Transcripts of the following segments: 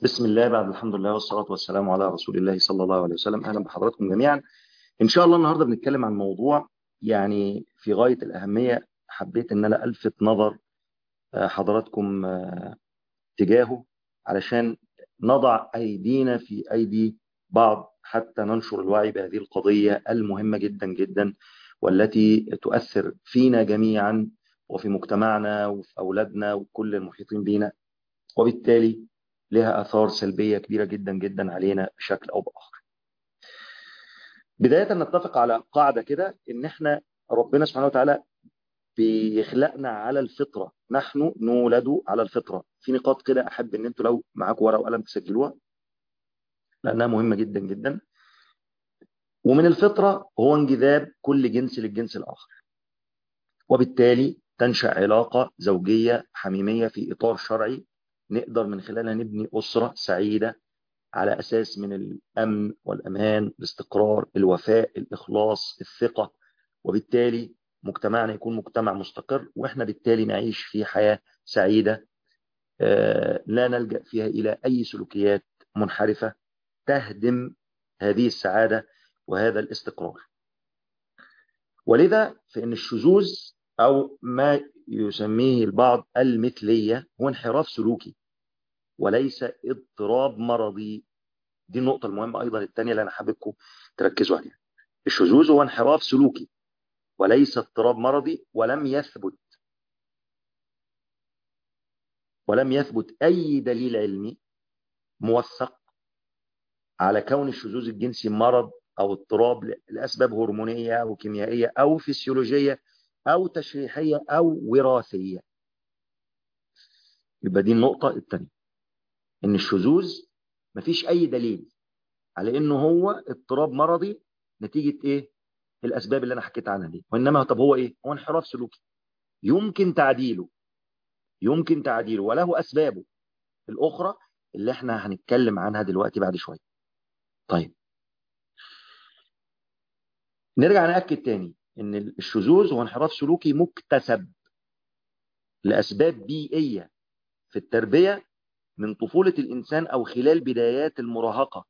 بسم الله بعد الحمد لله والصلاة والسلام على رسول الله صلى الله عليه وسلم أهلا بحضراتكم جميعا إن شاء الله النهاردة بنتكلم عن موضوع يعني في غاية الأهمية حبيت أن أنا ألفت نظر حضراتكم تجاهه علشان نضع أيدينا في أيدي بعض حتى ننشر الوعي بهذه القضية المهمة جدا جدا والتي تؤثر فينا جميعا وفي مجتمعنا وفي أولادنا وكل المحيطين بنا وبالتالي لها آثار سلبية كبيرة جدا جدا علينا بشكل أو بآخر بداية نتفق على قاعدة كده إن إحنا ربنا سبحانه وتعالى بيخلقنا على الفطرة نحن نولد على الفطرة في نقاط كده أحب إن أنتوا لو معاكم ورقة وقلم تسجلوها لأنها مهمة جدا جدا ومن الفطرة هو انجذاب كل جنس للجنس الآخر وبالتالي تنشأ علاقة زوجية حميمية في إطار شرعي نقدر من خلالها نبني أسرة سعيدة على أساس من الأمن والأمان الاستقرار الوفاء الإخلاص الثقة وبالتالي مجتمعنا يكون مجتمع مستقر وإحنا بالتالي نعيش في حياة سعيدة لا نلجأ فيها إلى أي سلوكيات منحرفة تهدم هذه السعادة وهذا الاستقرار ولذا فإن الشذوذ أو ما يسميه البعض المثلية هو انحراف سلوكي وليس اضطراب مرضي دي النقطة المهمة أيضا الثانية اللي أنا حاببكم تركزوا عليها الشذوذ هو انحراف سلوكي وليس اضطراب مرضي ولم يثبت ولم يثبت أي دليل علمي موثق على كون الشذوذ الجنسي مرض أو اضطراب لأسباب هرمونية أو كيميائية أو فسيولوجية أو تشريحية أو وراثية يبقى دي النقطة الثانية إن الشذوذ مفيش أي دليل على إنه هو اضطراب مرضي نتيجة إيه؟ الأسباب اللي أنا حكيت عنها دي وإنما طب هو إيه؟ هو انحراف سلوكي يمكن تعديله يمكن تعديله وله أسبابه الأخرى اللي إحنا هنتكلم عنها دلوقتي بعد شوية طيب نرجع نأكد تاني ان الشذوذ هو انحراف سلوكي مكتسب لأسباب بيئية في التربية من طفولة الإنسان أو خلال بدايات المراهقة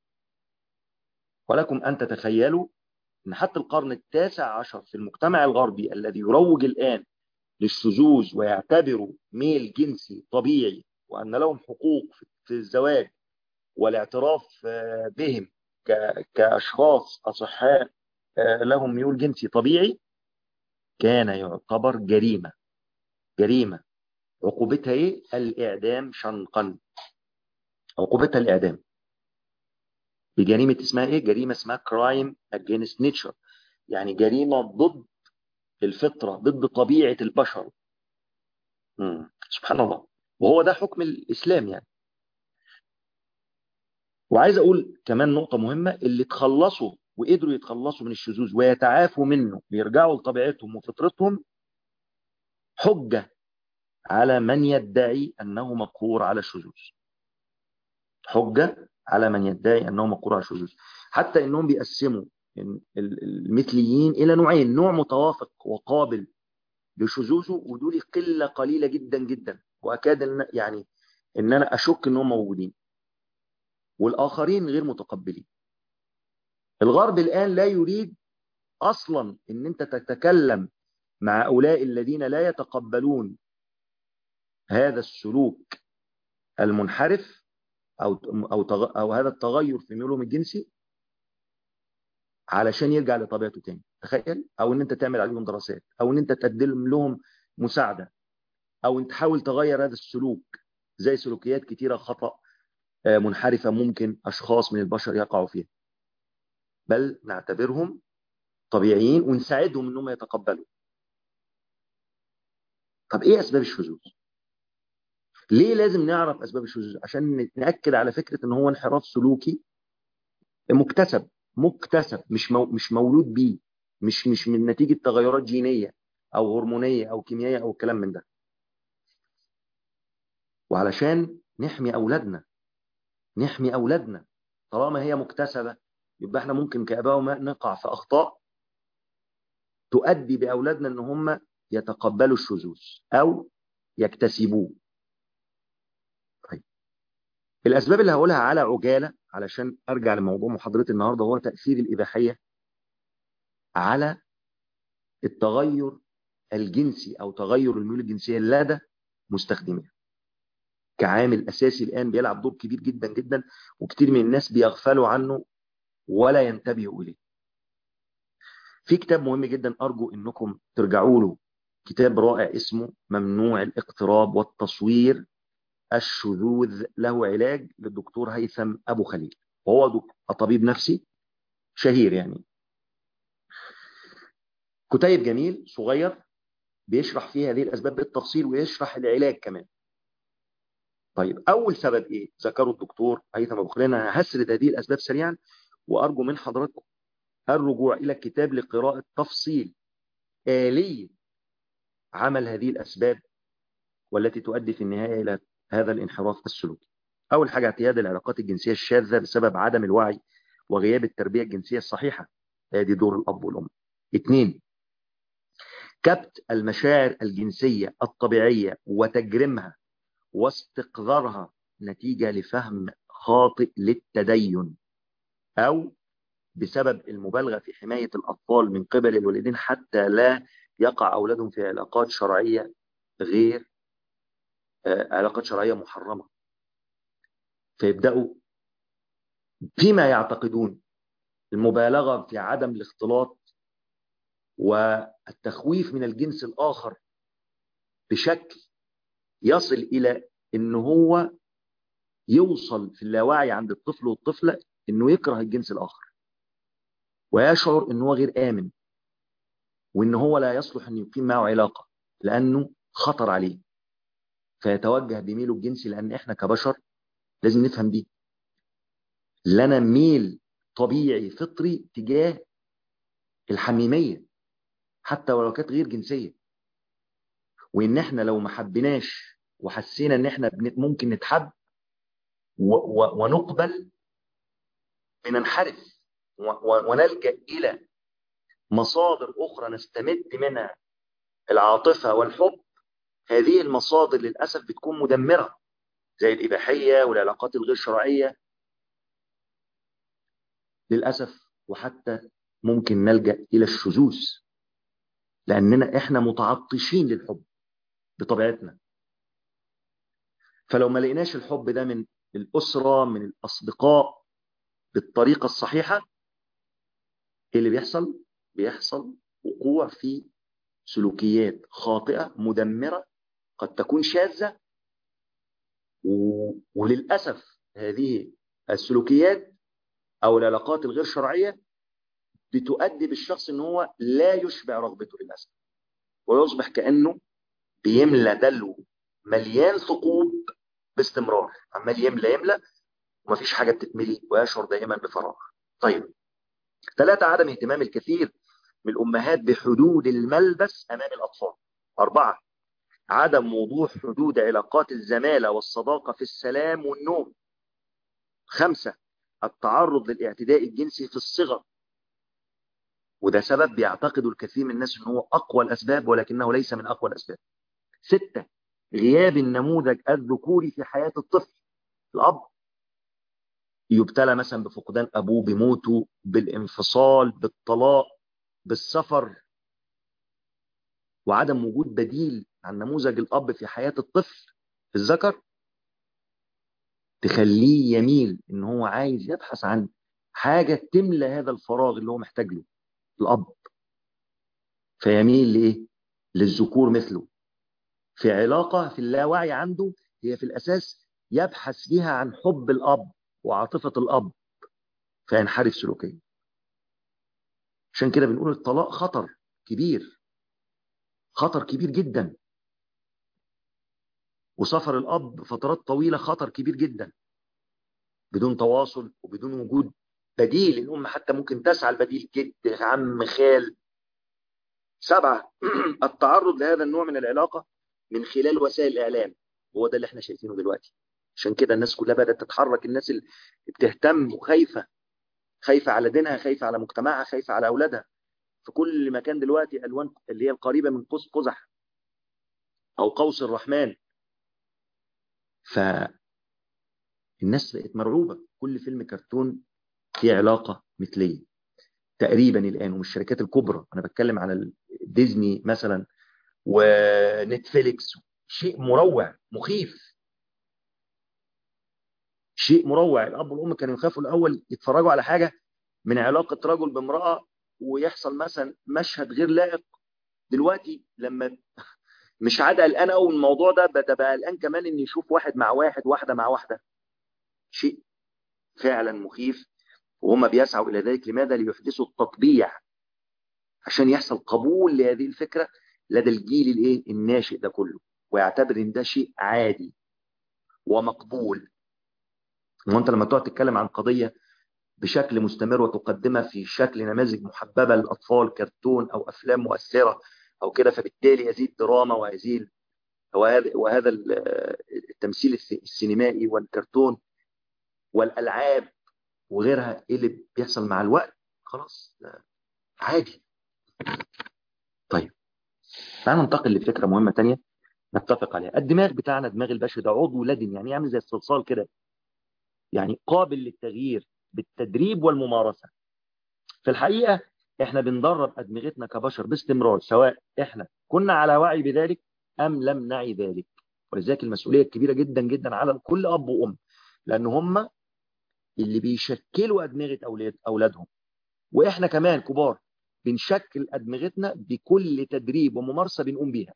ولكم أن تتخيلوا أن حتى القرن التاسع عشر في المجتمع الغربي الذي يروج الآن للشذوذ ويعتبره ميل جنسي طبيعي وأن لهم حقوق في الزواج والاعتراف بهم كأشخاص أصحاء لهم ميول جنسي طبيعي كان يعتبر جريمة جريمة عقوبتها ايه الإعدام شنقا عقوبتها الإعدام بجريمة اسمها ايه جريمة اسمها crime against nature يعني جريمة ضد الفطرة ضد طبيعة البشر مم. سبحان الله وهو ده حكم الإسلام يعني وعايز أقول كمان نقطة مهمة اللي تخلصوا وقدروا يتخلصوا من الشذوذ ويتعافوا منه ويرجعوا لطبيعتهم وفطرتهم حجة على من يدعي أنه مقهور على الشذوذ حجة على من يدعي أنه مقهور على الشذوذ حتى أنهم بيقسموا المثليين إلى نوعين نوع متوافق وقابل لشذوذه ودول قلة قليلة جدا جدا وأكاد أن يعني أن أنا أشك أنهم موجودين والآخرين غير متقبلين الغرب الآن لا يريد أصلا أن أنت تتكلم مع أولاء الذين لا يتقبلون هذا السلوك المنحرف أو, أو, تغ... أو هذا التغير في ميولهم الجنسي علشان يرجع لطبيعته تاني تخيل أو أن أنت تعمل عليهم دراسات أو أن أنت تقدم لهم مساعدة أو أن تحاول تغير هذا السلوك زي سلوكيات كتيرة خطأ منحرفة ممكن أشخاص من البشر يقعوا فيها بل نعتبرهم طبيعيين ونساعدهم انهم يتقبلوا طب ايه اسباب الشذوذ ليه لازم نعرف اسباب الشذوذ عشان ناكد على فكره ان هو انحراف سلوكي مكتسب مكتسب مش مو مش مولود بيه مش مش من نتيجه تغيرات جينيه او هرمونيه او كيميائيه او الكلام من ده وعلشان نحمي اولادنا نحمي اولادنا طالما هي مكتسبه يبقى احنا ممكن كاباء وماء نقع في اخطاء تؤدي باولادنا ان هم يتقبلوا الشذوذ او يكتسبوه طيب الأسباب اللي هقولها على عجالة علشان أرجع لموضوع محاضرتي النهاردة هو تأثير الإباحية على التغير الجنسي أو تغير الميول الجنسية لدى مستخدميها كعامل أساسي الآن بيلعب دور كبير جدا جدا وكتير من الناس بيغفلوا عنه ولا ينتبهوا إليه في كتاب مهم جدا أرجو أنكم ترجعوا له كتاب رائع اسمه ممنوع الاقتراب والتصوير الشذوذ له علاج للدكتور هيثم أبو خليل وهو طبيب نفسي شهير يعني كتيب جميل صغير بيشرح فيه هذه الأسباب بالتفصيل ويشرح العلاج كمان طيب أول سبب إيه؟ ذكره الدكتور هيثم أبو خليل أنا هسرد هذه الأسباب سريعا وأرجو من حضراتكم الرجوع إلى الكتاب لقراءة تفصيل آلية عمل هذه الأسباب والتي تؤدي في النهاية إلى هذا الانحراف السلوكي أول حاجة اعتياد العلاقات الجنسية الشاذة بسبب عدم الوعي وغياب التربية الجنسية الصحيحة هذه دور الأب والأم اثنين كبت المشاعر الجنسية الطبيعية وتجريمها واستقذارها نتيجة لفهم خاطئ للتدين أو بسبب المبالغة في حماية الأطفال من قبل الوالدين حتى لا يقع أولادهم في علاقات شرعية غير علاقات شرعية محرمة فيبدأوا فيما يعتقدون المبالغة في عدم الاختلاط والتخويف من الجنس الآخر بشكل يصل إلى إن هو يوصل في اللاوعي عند الطفل والطفلة إنه يكره الجنس الآخر ويشعر إن هو غير آمن وإن هو لا يصلح أن يقيم معه علاقة لأنه خطر عليه فيتوجه بميله الجنسي لأن إحنا كبشر لازم نفهم دي لنا ميل طبيعي فطري تجاه الحميمية حتى ولو كانت غير جنسية وإن إحنا لو ما حبيناش وحسينا إن إحنا ممكن نتحب ونقبل بننحرف ونلجأ إلى مصادر أخرى نستمد منها العاطفة والحب هذه المصادر للأسف بتكون مدمرة زي الإباحية والعلاقات الغير شرعية للأسف وحتى ممكن نلجأ إلى الشذوذ لأننا إحنا متعطشين للحب بطبيعتنا فلو ما لقيناش الحب ده من الأسرة من الأصدقاء بالطريقة الصحيحة ايه اللي بيحصل؟ بيحصل وقوع في سلوكيات خاطئة مدمرة قد تكون شاذة و... وللأسف هذه السلوكيات أو العلاقات الغير شرعية بتؤدي بالشخص ان هو لا يشبع رغبته للأسف ويصبح كأنه بيملى دلو مليان ثقوب باستمرار عمال يملى يملى ومفيش حاجة بتتملي ويشعر دائما بفراغ طيب ثلاثة عدم اهتمام الكثير من الأمهات بحدود الملبس أمام الأطفال أربعة عدم وضوح حدود علاقات الزمالة والصداقة في السلام والنوم خمسة التعرض للاعتداء الجنسي في الصغر وده سبب بيعتقد الكثير من الناس أنه هو أقوى الأسباب ولكنه ليس من أقوى الأسباب ستة غياب النموذج الذكوري في حياة الطفل الأب يبتلى مثلا بفقدان أبوه بموته بالانفصال بالطلاق بالسفر وعدم وجود بديل عن نموذج الأب في حياة الطفل في الذكر تخليه يميل ان هو عايز يبحث عن حاجة تملى هذا الفراغ اللي هو محتاج له الأب فيميل لإيه؟ للذكور مثله في علاقة في اللاوعي عنده هي في الأساس يبحث فيها عن حب الأب وعاطفة الأب فينحرف سلوكيا عشان كده بنقول الطلاق خطر كبير خطر كبير جدا وسفر الأب فترات طويلة خطر كبير جدا بدون تواصل وبدون وجود بديل الأم حتى ممكن تسعى البديل جد عم خال سبعة التعرض لهذا النوع من العلاقة من خلال وسائل الإعلام هو ده اللي احنا شايفينه دلوقتي عشان كده الناس كلها بدأت تتحرك الناس اللي بتهتم وخايفة خايفة على دينها خايفة على مجتمعها خايفة على أولادها في كل مكان دلوقتي ألوان اللي هي القريبة من قوس قزح أو قوس الرحمن ف الناس بقت مرعوبة كل فيلم كرتون فيه علاقة مثلية تقريبا الآن ومش الشركات الكبرى أنا بتكلم على ديزني مثلا ونتفليكس شيء مروع مخيف شيء مروع الأب والأم كانوا يخافوا الأول يتفرجوا على حاجة من علاقة رجل بامرأة ويحصل مثلا مشهد غير لائق دلوقتي لما مش عاد قلقان قوي الموضوع ده ده بقى قلقان كمان ان يشوف واحد مع واحد واحده مع واحده شيء فعلا مخيف وهم بيسعوا الى ذلك لماذا ليحدثوا التطبيع عشان يحصل قبول لهذه الفكره لدى الجيل الايه الناشئ ده كله ويعتبر ان ده شيء عادي ومقبول وانت لما تقعد تتكلم عن قضيه بشكل مستمر وتقدمها في شكل نماذج محببه للاطفال كرتون او افلام مؤثره او كده فبالتالي هذه الدراما وهذه وهذا وهذا التمثيل السينمائي والكرتون والالعاب وغيرها ايه اللي بيحصل مع الوقت خلاص عادي طيب تعالوا ننتقل لفكره مهمه تانية نتفق عليها الدماغ بتاعنا دماغ البشر ده عضو لدن يعني يعمل زي الصلصال كده يعني قابل للتغيير بالتدريب والممارسه في الحقيقه احنا بندرب ادمغتنا كبشر باستمرار سواء احنا كنا على وعي بذلك ام لم نعي ذلك ولذلك المسؤوليه الكبيره جدا جدا على كل اب وام لان هم اللي بيشكلوا ادمغه اولاد اولادهم واحنا كمان كبار بنشكل ادمغتنا بكل تدريب وممارسه بنقوم بيها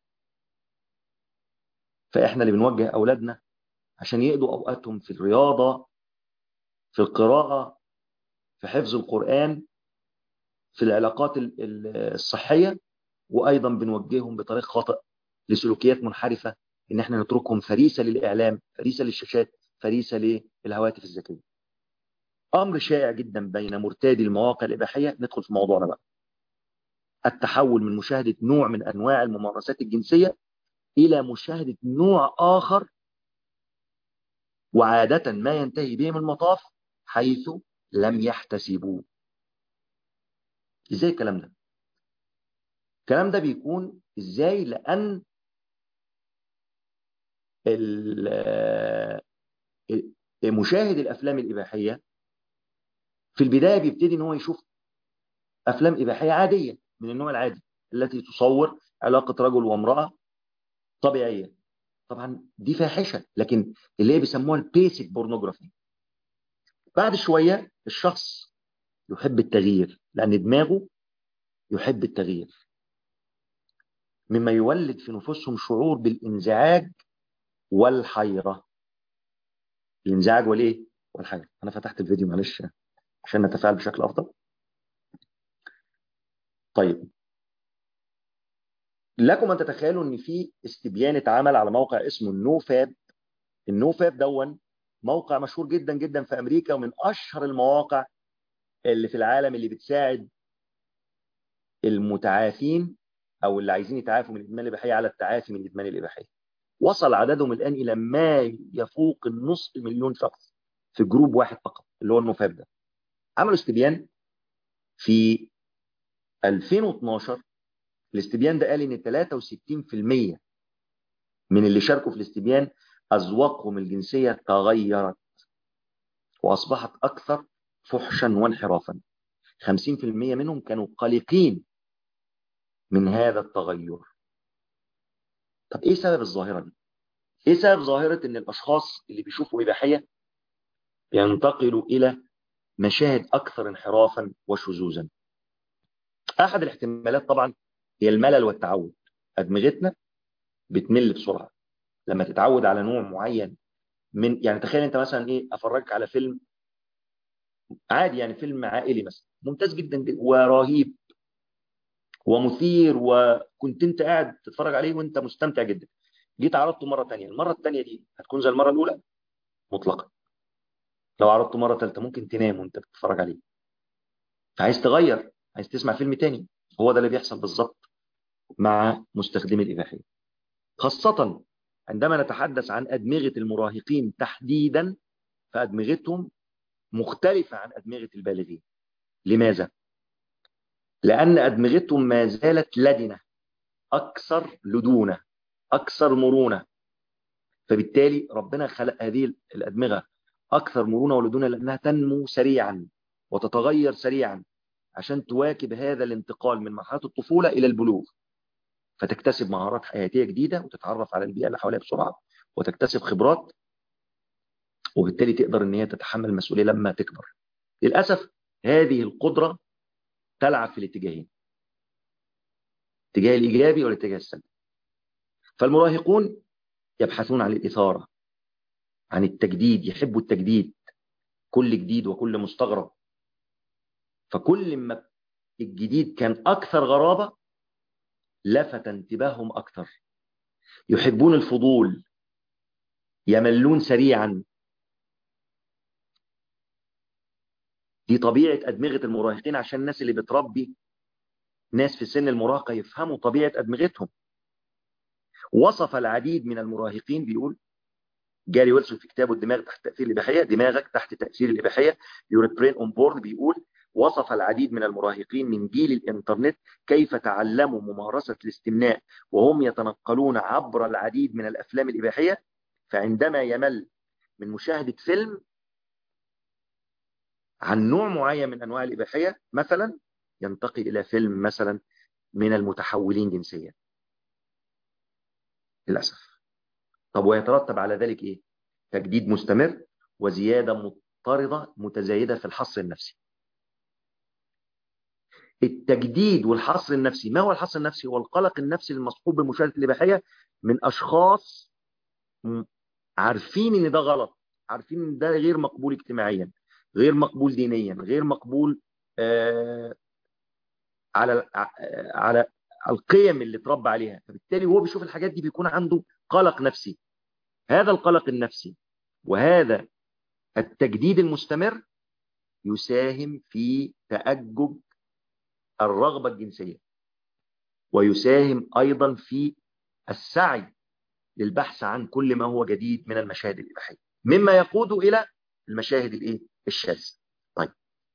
فاحنا اللي بنوجه اولادنا عشان يقضوا اوقاتهم في الرياضه في القراءه في حفظ القران في العلاقات الصحيه وايضا بنوجههم بطريق خاطئ لسلوكيات منحرفه ان احنا نتركهم فريسه للاعلام فريسه للشاشات فريسه للهواتف الذكيه امر شائع جدا بين مرتادي المواقع الاباحيه ندخل في موضوعنا بقى التحول من مشاهده نوع من انواع الممارسات الجنسيه الى مشاهده نوع اخر وعاده ما ينتهي بهم المطاف حيث لم يحتسبوه ازاي الكلام ده الكلام ده بيكون ازاي لان مشاهد الافلام الاباحيه في البدايه بيبتدي ان هو يشوف افلام اباحيه عاديه من النوع العادي التي تصور علاقه رجل وامراه طبيعيه طبعا دي فاحشه لكن اللي هي بيسموها البيسك بورنوجرافي بعد شويه الشخص يحب التغيير لان دماغه يحب التغيير مما يولد في نفوسهم شعور بالانزعاج والحيره الانزعاج والايه والحيره انا فتحت الفيديو معلش عشان نتفاعل بشكل افضل طيب لكم ان تتخيلوا ان في استبيان اتعمل على موقع اسمه النو فاب النو فاب دون موقع مشهور جدا جدا في امريكا ومن اشهر المواقع اللي في العالم اللي بتساعد المتعافين او اللي عايزين يتعافوا من الادمان الاباحيه على التعافي من الادمان الاباحيه وصل عددهم الان الى ما يفوق النصف مليون شخص في جروب واحد فقط اللي هو النوفاب ده عملوا استبيان في 2012 الاستبيان ده قال ان 63% من اللي شاركوا في الاستبيان اذواقهم الجنسيه تغيرت واصبحت اكثر فحشا وانحرافا 50% منهم كانوا قلقين من هذا التغير طب ايه سبب الظاهره دي ايه سبب ظاهره ان الاشخاص اللي بيشوفوا اباحيه ينتقلوا الى مشاهد اكثر انحرافا وشذوذا احد الاحتمالات طبعا هي الملل والتعود ادمغتنا بتمل بسرعه لما تتعود على نوع معين من يعني تخيل انت مثلا ايه افرجك على فيلم عادي يعني فيلم عائلي مثلا ممتاز جدا, جدا ورهيب ومثير وكنت انت قاعد تتفرج عليه وانت مستمتع جدا جيت عرضته مره ثانيه المره الثانيه دي هتكون زي المره الاولى مطلقا لو عرضته مره ثالثه ممكن تنام وانت بتتفرج عليه فعايز تغير عايز تسمع فيلم تاني هو ده اللي بيحصل بالظبط مع مستخدمي الاباحيه خاصه عندما نتحدث عن ادمغه المراهقين تحديدا فادمغتهم مختلفه عن ادمغه البالغين لماذا لأن أدمغتهم ما زالت لدنة أكثر لدونة أكثر مرونة فبالتالي ربنا خلق هذه الأدمغة أكثر مرونة ولدنا لأنها تنمو سريعا وتتغير سريعا عشان تواكب هذا الانتقال من مرحلة الطفولة إلى البلوغ فتكتسب مهارات حياتية جديدة وتتعرف على البيئة اللي حواليها بسرعة وتكتسب خبرات وبالتالي تقدر ان هي تتحمل المسؤولية لما تكبر للأسف هذه القدرة تلعب في الاتجاهين الاتجاه الإيجابي والاتجاه السلبي فالمراهقون يبحثون عن الإثارة عن التجديد يحبوا التجديد كل جديد وكل مستغرب فكل ما الجديد كان أكثر غرابة لفت انتباههم أكثر يحبون الفضول يملون سريعا دي طبيعة أدمغة المراهقين عشان الناس اللي بتربي ناس في سن المراهقة يفهموا طبيعة أدمغتهم وصف العديد من المراهقين بيقول جاري ويلسون في كتابه الدماغ تحت تأثير الإباحية دماغك تحت تأثير الإباحية يور برين اون بورد بيقول وصف العديد من المراهقين من جيل الإنترنت كيف تعلموا ممارسة الاستمناء وهم يتنقلون عبر العديد من الأفلام الإباحية فعندما يمل من مشاهدة فيلم عن نوع معين من أنواع الإباحية مثلا ينتقل إلى فيلم مثلا من المتحولين جنسيا للأسف طب ويترتب على ذلك إيه؟ تجديد مستمر وزيادة مضطردة متزايدة في الحصر النفسي التجديد والحصر النفسي ما هو الحصر النفسي هو القلق النفسي المصحوب بمشاهدة الإباحية من أشخاص عارفين ان ده غلط عارفين ان ده غير مقبول اجتماعيا غير مقبول دينيا غير مقبول آه على على القيم اللي اتربى عليها فبالتالي هو بيشوف الحاجات دي بيكون عنده قلق نفسي هذا القلق النفسي وهذا التجديد المستمر يساهم في تأجج الرغبة الجنسية ويساهم أيضا في السعي للبحث عن كل ما هو جديد من المشاهد الإباحية مما يقود إلى المشاهد الإيه؟ الشاذة طيب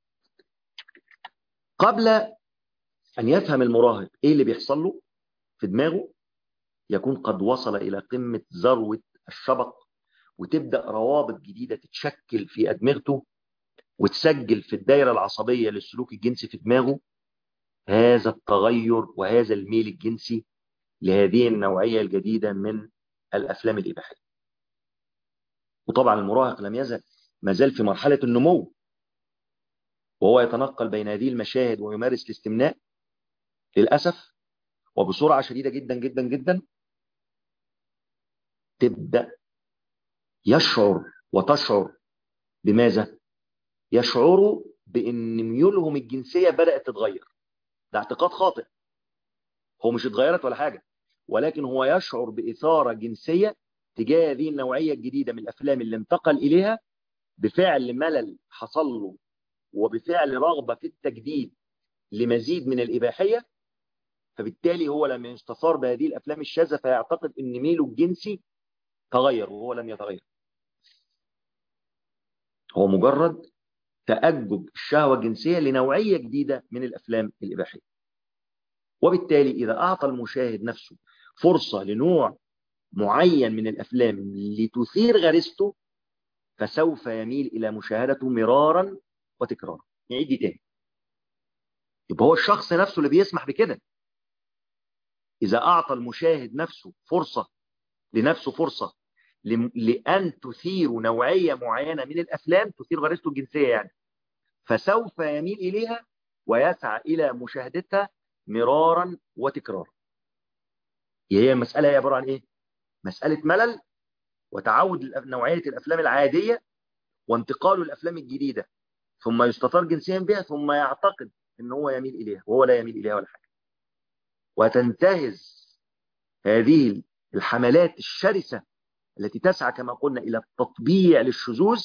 قبل أن يفهم المراهق إيه اللي بيحصل له في دماغه يكون قد وصل إلى قمة ذروة الشبق وتبدأ روابط جديدة تتشكل في أدمغته وتسجل في الدائرة العصبية للسلوك الجنسي في دماغه هذا التغير وهذا الميل الجنسي لهذه النوعية الجديدة من الأفلام الإباحية وطبعا المراهق لم يزل ما زال في مرحلة النمو وهو يتنقل بين هذه المشاهد ويمارس الاستمناء للأسف وبسرعة شديدة جدا جدا جدا تبدأ يشعر وتشعر بماذا؟ يشعروا بأن ميولهم الجنسية بدأت تتغير ده اعتقاد خاطئ هو مش اتغيرت ولا حاجة ولكن هو يشعر بإثارة جنسية تجاه هذه النوعية الجديدة من الأفلام اللي انتقل إليها بفعل ملل حصل له وبفعل رغبة في التجديد لمزيد من الإباحية فبالتالي هو لما يستثار بهذه الأفلام الشاذة فيعتقد أن ميله الجنسي تغير وهو لم يتغير هو مجرد تأجج الشهوة الجنسية لنوعية جديدة من الأفلام الإباحية وبالتالي إذا أعطى المشاهد نفسه فرصة لنوع معين من الأفلام لتثير غريزته فسوف يميل إلى مشاهدته مرارا وتكرارا نعيد دي تاني يبقى هو الشخص نفسه اللي بيسمح بكده إذا أعطى المشاهد نفسه فرصة لنفسه فرصة لأن تثير نوعية معينة من الأفلام تثير غريزته الجنسية يعني فسوف يميل إليها ويسعى إلى مشاهدتها مرارا وتكرارا هي مسألة هي عبارة عن إيه؟ مسألة ملل وتعود نوعية الأفلام العادية وانتقال الأفلام الجديدة ثم يستطار جنسيا بها ثم يعتقد ان هو يميل إليها وهو لا يميل إليها ولا حاجة وتنتهز هذه الحملات الشرسة التي تسعى كما قلنا إلى التطبيع للشذوذ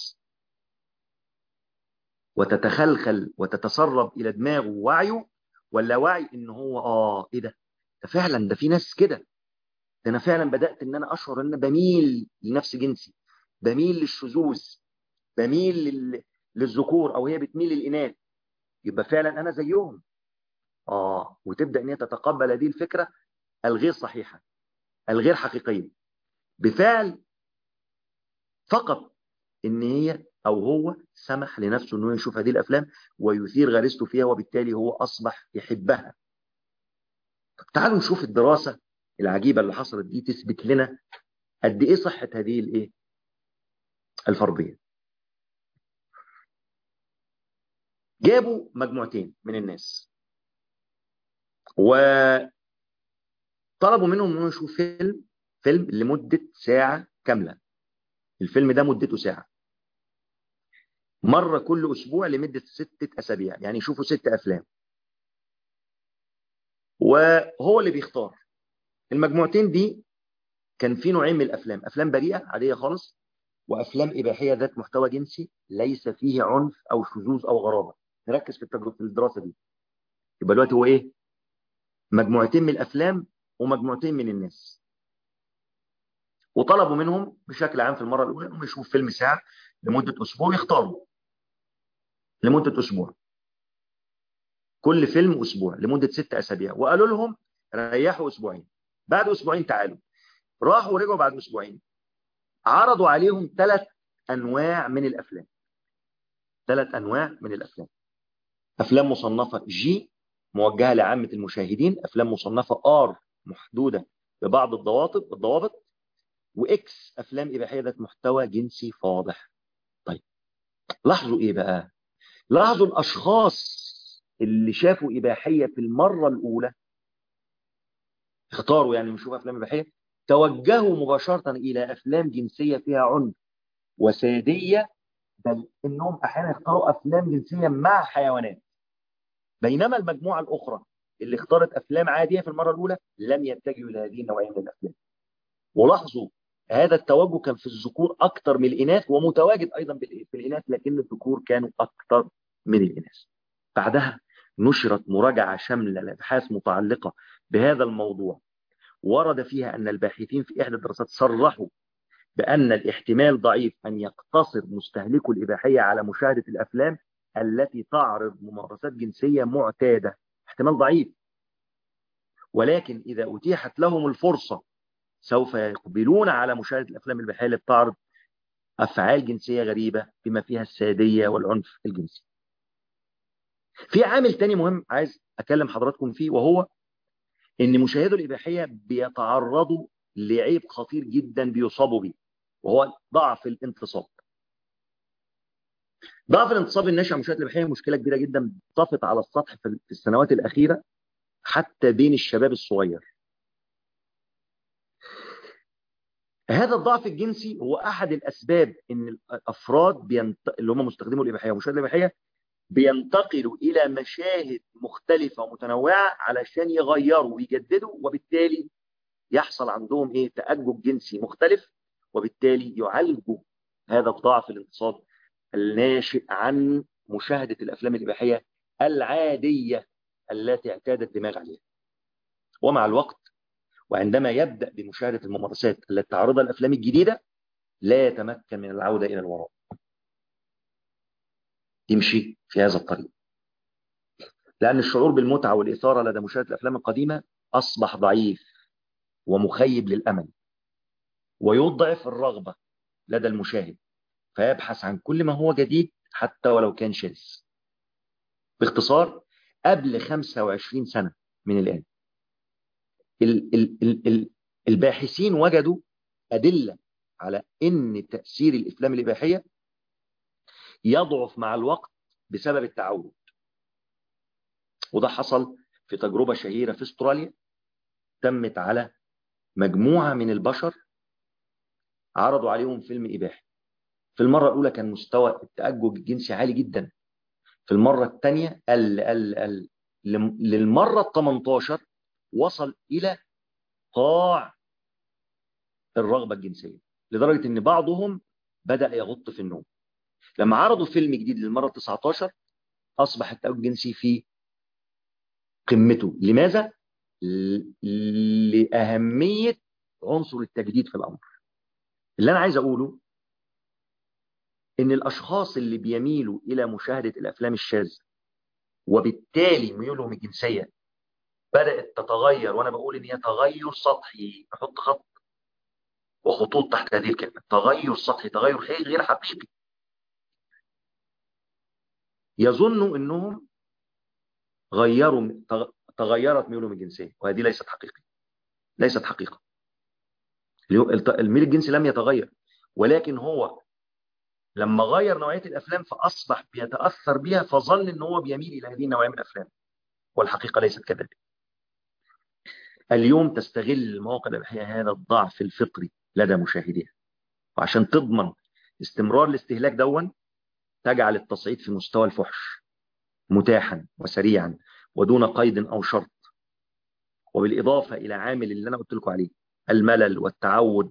وتتخلخل وتتسرب إلى دماغه ووعيه ولا وعي ان هو اه ايه ده ده فعلا ده في ناس كده ده انا فعلا بدات ان انا اشعر ان انا بميل لنفس جنسي بميل للشذوذ بميل لل... للذكور او هي بتميل للاناث يبقى فعلا انا زيهم اه وتبدا ان هي تتقبل هذه الفكره الغير صحيحه الغير حقيقيه بفعل فقط ان هي او هو سمح لنفسه انه يشوف هذه الافلام ويثير غريزته فيها وبالتالي هو اصبح يحبها طب تعالوا نشوف الدراسة العجيبة اللي حصلت دي تثبت لنا قد ايه صحة هذه الايه الفرضية جابوا مجموعتين من الناس وطلبوا منهم انهم يشوفوا فيلم فيلم لمدة ساعة كاملة الفيلم ده مدته ساعة مرة كل أسبوع لمدة ستة أسابيع يعني يشوفوا ست أفلام وهو اللي بيختار المجموعتين دي كان في نوعين من الأفلام أفلام بريئة عادية خالص وأفلام إباحية ذات محتوى جنسي ليس فيه عنف أو شذوذ أو غرابة نركز في التجربة في الدراسة دي يبقى دلوقتي هو إيه مجموعتين من الأفلام ومجموعتين من الناس وطلبوا منهم بشكل عام في المرة الأولى أنهم يشوفوا فيلم ساعة لمدة أسبوع يختاروا لمدة أسبوع كل فيلم أسبوع لمدة ست أسابيع وقالوا لهم ريحوا أسبوعين بعد أسبوعين تعالوا راحوا ورجعوا بعد أسبوعين عرضوا عليهم ثلاث أنواع من الأفلام ثلاث أنواع من الأفلام أفلام مصنفة جي موجهة لعامة المشاهدين أفلام مصنفة آر محدودة ببعض الضوابط الضوابط وإكس أفلام إباحية ذات محتوى جنسي فاضح طيب لاحظوا إيه بقى لاحظوا الأشخاص اللي شافوا إباحية في المرة الأولى اختاروا يعني نشوف أفلام إباحية توجهوا مباشرة إلى أفلام جنسية فيها عنف وسادية بل إنهم أحيانا اختاروا أفلام جنسية مع حيوانات بينما المجموعة الأخرى اللي اختارت أفلام عادية في المرة الأولى لم يتجهوا إلى هذه النوعية من الأفلام ولاحظوا هذا التوجه كان في الذكور أكثر من الإناث ومتواجد أيضا في الإناث لكن الذكور كانوا أكثر من الإناث بعدها نشرت مراجعة شاملة لأبحاث متعلقة بهذا الموضوع ورد فيها أن الباحثين في إحدى الدراسات صرحوا بأن الاحتمال ضعيف أن يقتصر مستهلكو الإباحية على مشاهدة الأفلام التي تعرض ممارسات جنسية معتادة احتمال ضعيف ولكن إذا أتيحت لهم الفرصة سوف يقبلون على مشاهدة الأفلام الإباحية اللي بتعرض أفعال جنسية غريبة بما فيها السادية والعنف الجنسي في عامل تاني مهم عايز أكلم حضراتكم فيه وهو ان مشاهدو الإباحية بيتعرضوا لعيب خطير جدا بيصابوا به وهو ضعف الانتصاب ضعف الانتصاب الناشئ عن مشاهدة الإباحية مشكلة كبيرة جدا طفت على السطح في السنوات الأخيرة حتى بين الشباب الصغير هذا الضعف الجنسي هو أحد الأسباب إن الأفراد بينت... اللي هم مستخدموا الإباحية ومشاهدة الإباحية بينتقلوا إلى مشاهد مختلفة ومتنوعة علشان يغيروا ويجددوا وبالتالي يحصل عندهم إيه تأجج جنسي مختلف وبالتالي يعالجوا هذا الضعف الانتصاب الناشئ عن مشاهدة الأفلام الإباحية العادية التي اعتاد الدماغ عليها ومع الوقت وعندما يبدأ بمشاهدة الممارسات التي تعرضها الأفلام الجديدة لا يتمكن من العودة إلى الوراء يمشي في هذا الطريق لأن الشعور بالمتعة والإثارة لدى مشاهدة الأفلام القديمة أصبح ضعيف ومخيب للأمل ويضعف الرغبة لدى المشاهد فيبحث عن كل ما هو جديد حتى ولو كان شاذ باختصار قبل 25 سنة من الآن ال ال ال ال الباحثين وجدوا أدلة على أن تأثير الإفلام الإباحية يضعف مع الوقت بسبب التعود وده حصل في تجربة شهيرة في استراليا تمت على مجموعة من البشر عرضوا عليهم فيلم إباحي في المرة الأولى كان مستوى التأجج الجنسي عالي جدا في المرة الثانية قل قل قل للمرة ال 18 وصل إلى قاع الرغبة الجنسية لدرجة أن بعضهم بدأ يغط في النوم لما عرضوا فيلم جديد للمرة 19 أصبح التأجج الجنسي في قمته لماذا؟ لأهمية عنصر التجديد في الأمر اللي أنا عايز أقوله إن الأشخاص اللي بيميلوا إلى مشاهدة الأفلام الشاذة وبالتالي ميولهم الجنسية بدأت تتغير وأنا بقول إن هي تغير سطحي نحط خط وخطوط تحت هذه الكلمة تغير سطحي تغير غير حقيقي يظنوا انهم غيروا تغيرت ميولهم الجنسيه وهذه ليست حقيقه ليست حقيقه الميل الجنسي لم يتغير ولكن هو لما غير نوعيه الافلام فاصبح بيتاثر بها فظن ان هو بيميل الى هذه النوعيه من الافلام والحقيقه ليست كذلك اليوم تستغل المواقع الاباحيه هذا الضعف الفطري لدى مشاهديها وعشان تضمن استمرار الاستهلاك دون تجعل التصعيد في مستوى الفحش متاحا وسريعا ودون قيد أو شرط وبالإضافة إلى عامل اللي أنا قلت لكم عليه الملل والتعود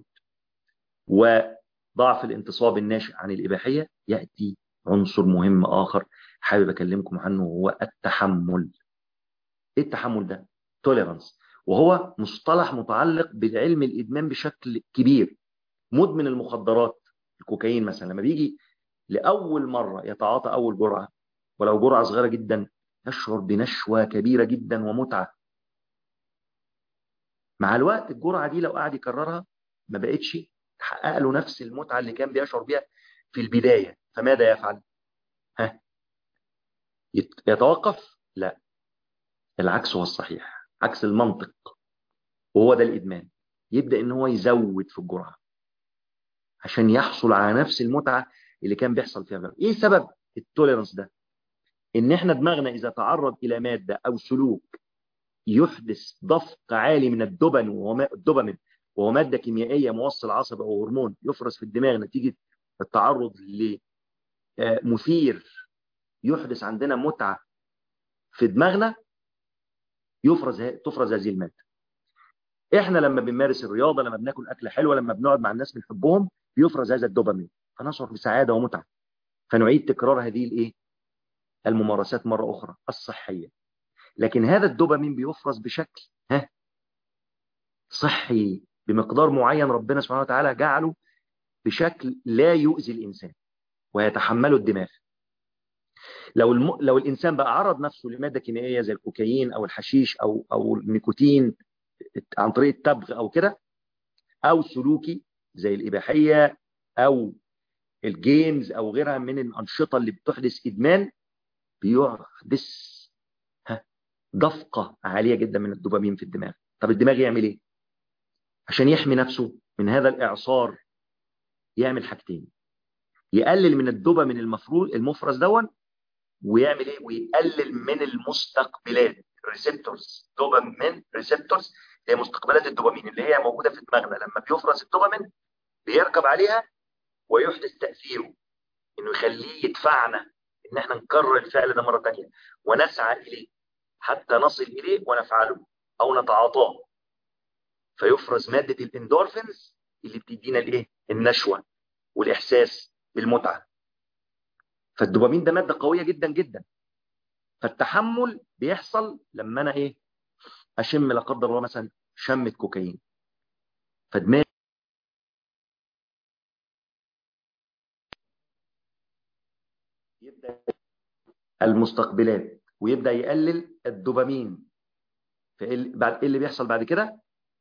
وضعف الانتصاب الناشئ عن الإباحية يأتي عنصر مهم آخر حابب أكلمكم عنه هو التحمل إيه التحمل ده؟ توليرانس وهو مصطلح متعلق بالعلم الإدمان بشكل كبير مدمن المخدرات الكوكايين مثلا لما بيجي لأول مرة يتعاطى أول جرعة ولو جرعة صغيرة جدا يشعر بنشوة كبيرة جدا ومتعة مع الوقت الجرعة دي لو قعد يكررها ما بقتش تحقق له نفس المتعة اللي كان بيشعر بها في البداية فماذا يفعل؟ ها يتوقف؟ لا العكس هو الصحيح عكس المنطق وهو ده الإدمان يبدأ إن هو يزود في الجرعة عشان يحصل على نفس المتعة اللي كان بيحصل فيها ايه سبب التوليرنس ده ان احنا دماغنا اذا تعرض الى مادة او سلوك يحدث ضفق عالي من الدوبامين وهو الدوبامين وهو مادة كيميائية موصل عصبي او هرمون يفرز في الدماغ نتيجة التعرض لمثير يحدث عندنا متعة في دماغنا يفرز تفرز هذه المادة احنا لما بنمارس الرياضة لما بناكل اكلة حلوة لما بنقعد مع الناس بنحبهم بيفرز هذا الدوبامين فنشعر بسعادة ومتعة فنعيد تكرار هذه الايه الممارسات مرة أخرى الصحية لكن هذا الدوبامين بيفرز بشكل ها صحي بمقدار معين ربنا سبحانه وتعالى جعله بشكل لا يؤذي الإنسان ويتحمله الدماغ لو الم... لو الإنسان بقى عرض نفسه لمادة كيميائية زي الكوكايين أو الحشيش أو أو النيكوتين عن طريق التبغ أو كده أو سلوكي زي الإباحية أو الجيمز أو غيرها من الأنشطة اللي بتحدث إدمان بيحدث دفقة عالية جدا من الدوبامين في الدماغ طب الدماغ يعمل ايه عشان يحمي نفسه من هذا الإعصار يعمل حاجتين يقلل من الدوبامين المفروض المفرز دون ويعمل ايه ويقلل من المستقبلات ريسبتورز دوبامين ريسبتورز هي مستقبلات الدوبامين اللي هي موجودة في دماغنا لما بيفرز الدوبامين بيركب عليها ويحدث تأثيره انه يخليه يدفعنا ان احنا نكرر الفعل ده مرة تانية ونسعى اليه حتى نصل اليه ونفعله او نتعاطاه فيفرز مادة الاندورفينز اللي بتدينا الايه النشوة والاحساس بالمتعة فالدوبامين ده مادة قوية جدا جدا فالتحمل بيحصل لما انا ايه اشم لا قدر الله مثلا شمة كوكايين فدماغي يبدأ المستقبلات ويبدأ يقلل الدوبامين بعد ايه اللي بيحصل بعد كده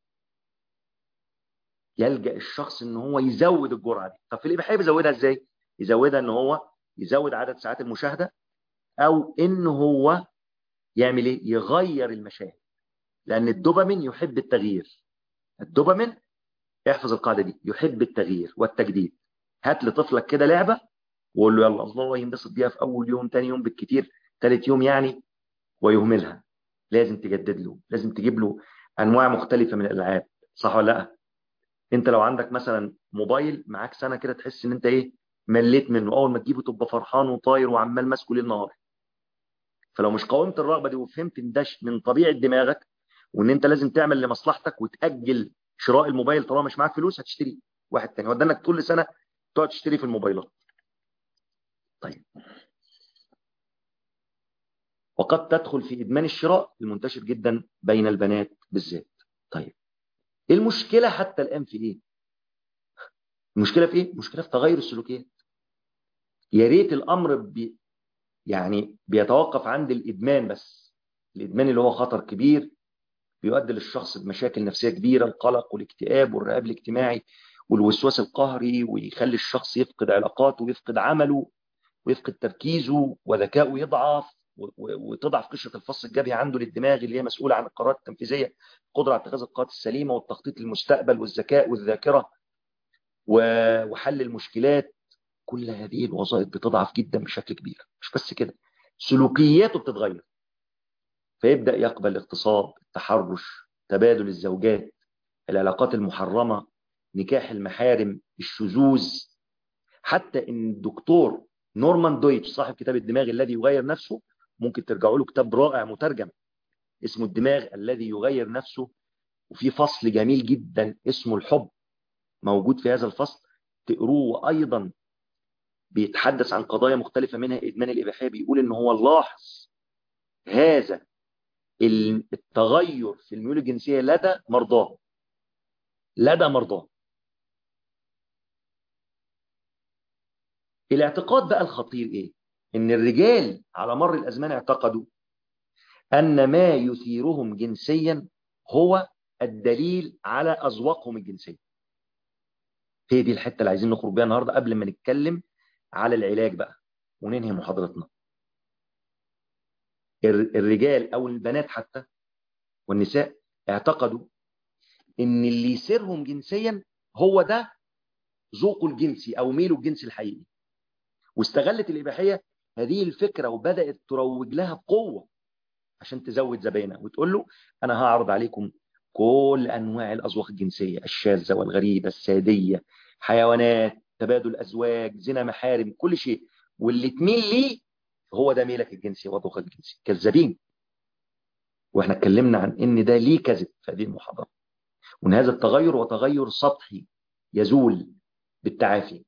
يلجأ الشخص ان هو يزود الجرعة دي طب في الإباحية بيزودها ازاي يزودها ان هو يزود عدد ساعات المشاهدة او ان هو يعمل ايه يغير المشاهد لان الدوبامين يحب التغيير الدوبامين احفظ القاعدة دي يحب التغيير والتجديد هات لطفلك كده لعبة وقول له يلا الله ينبسط بيها في اول يوم تاني يوم بالكتير ثالث يوم يعني ويهملها لازم تجدد له لازم تجيب له انواع مختلفة من الالعاب صح ولا لا انت لو عندك مثلا موبايل معاك سنة كده تحس ان انت ايه مليت منه اول ما تجيبه تبقى فرحان وطاير وعمال ماسكه ليل نهار فلو مش قاومت الرغبة دي وفهمت ان ده من طبيعة دماغك وان انت لازم تعمل لمصلحتك وتأجل شراء الموبايل طالما مش معاك فلوس هتشتري واحد تاني وده انك كل سنة تقعد تشتري في الموبايلات طيب وقد تدخل في إدمان الشراء المنتشر جدا بين البنات بالذات طيب ايه المشكلة حتى الآن في ايه المشكلة في ايه المشكلة في تغير السلوكيات يا ريت الأمر بي يعني بيتوقف عند الإدمان بس الإدمان اللي هو خطر كبير بيؤدي للشخص بمشاكل نفسية كبيرة القلق والاكتئاب والرهاب الاجتماعي والوسواس القهري ويخلي الشخص يفقد علاقاته ويفقد عمله ويفقد تركيزه وذكائه يضعف وتضعف قشره الفص الجبهي عنده للدماغ اللي هي مسؤوله عن القرارات التنفيذيه القدره على اتخاذ القرارات السليمه والتخطيط للمستقبل والذكاء والذاكره وحل المشكلات كل هذه الوظائف بتضعف جدا بشكل كبير مش بس كده سلوكياته بتتغير فيبدا يقبل الاغتصاب التحرش تبادل الزوجات العلاقات المحرمه نكاح المحارم الشذوذ حتى ان الدكتور نورمان دويتش صاحب كتاب الدماغ الذي يغير نفسه ممكن ترجعوا له كتاب رائع مترجم اسمه الدماغ الذي يغير نفسه وفي فصل جميل جدا اسمه الحب موجود في هذا الفصل تقروه وايضا بيتحدث عن قضايا مختلفة منها إدمان الإباحية بيقول إن هو لاحظ هذا التغير في الميول الجنسية لدى مرضاه لدى مرضاه الاعتقاد بقى الخطير ايه ان الرجال على مر الازمان اعتقدوا ان ما يثيرهم جنسيا هو الدليل على اذواقهم الجنسيه هي دي الحته اللي عايزين نخرج بيها النهارده قبل ما نتكلم على العلاج بقى وننهي محاضرتنا الرجال او البنات حتى والنساء اعتقدوا ان اللي يسيرهم جنسيا هو ده ذوقه الجنسي او ميله الجنسي الحقيقي واستغلت الإباحية هذه الفكرة وبدأت تروج لها بقوة عشان تزود زباينها وتقول له أنا هعرض عليكم كل أنواع الأذواق الجنسية الشاذة والغريبة السادية حيوانات تبادل أزواج زنا محارم كل شيء واللي تميل ليه هو ده ميلك الجنسي وذوقك الجنسي كذابين واحنا اتكلمنا عن ان ده ليه كذب في هذه المحاضرة وان هذا التغير وتغير سطحي يزول بالتعافي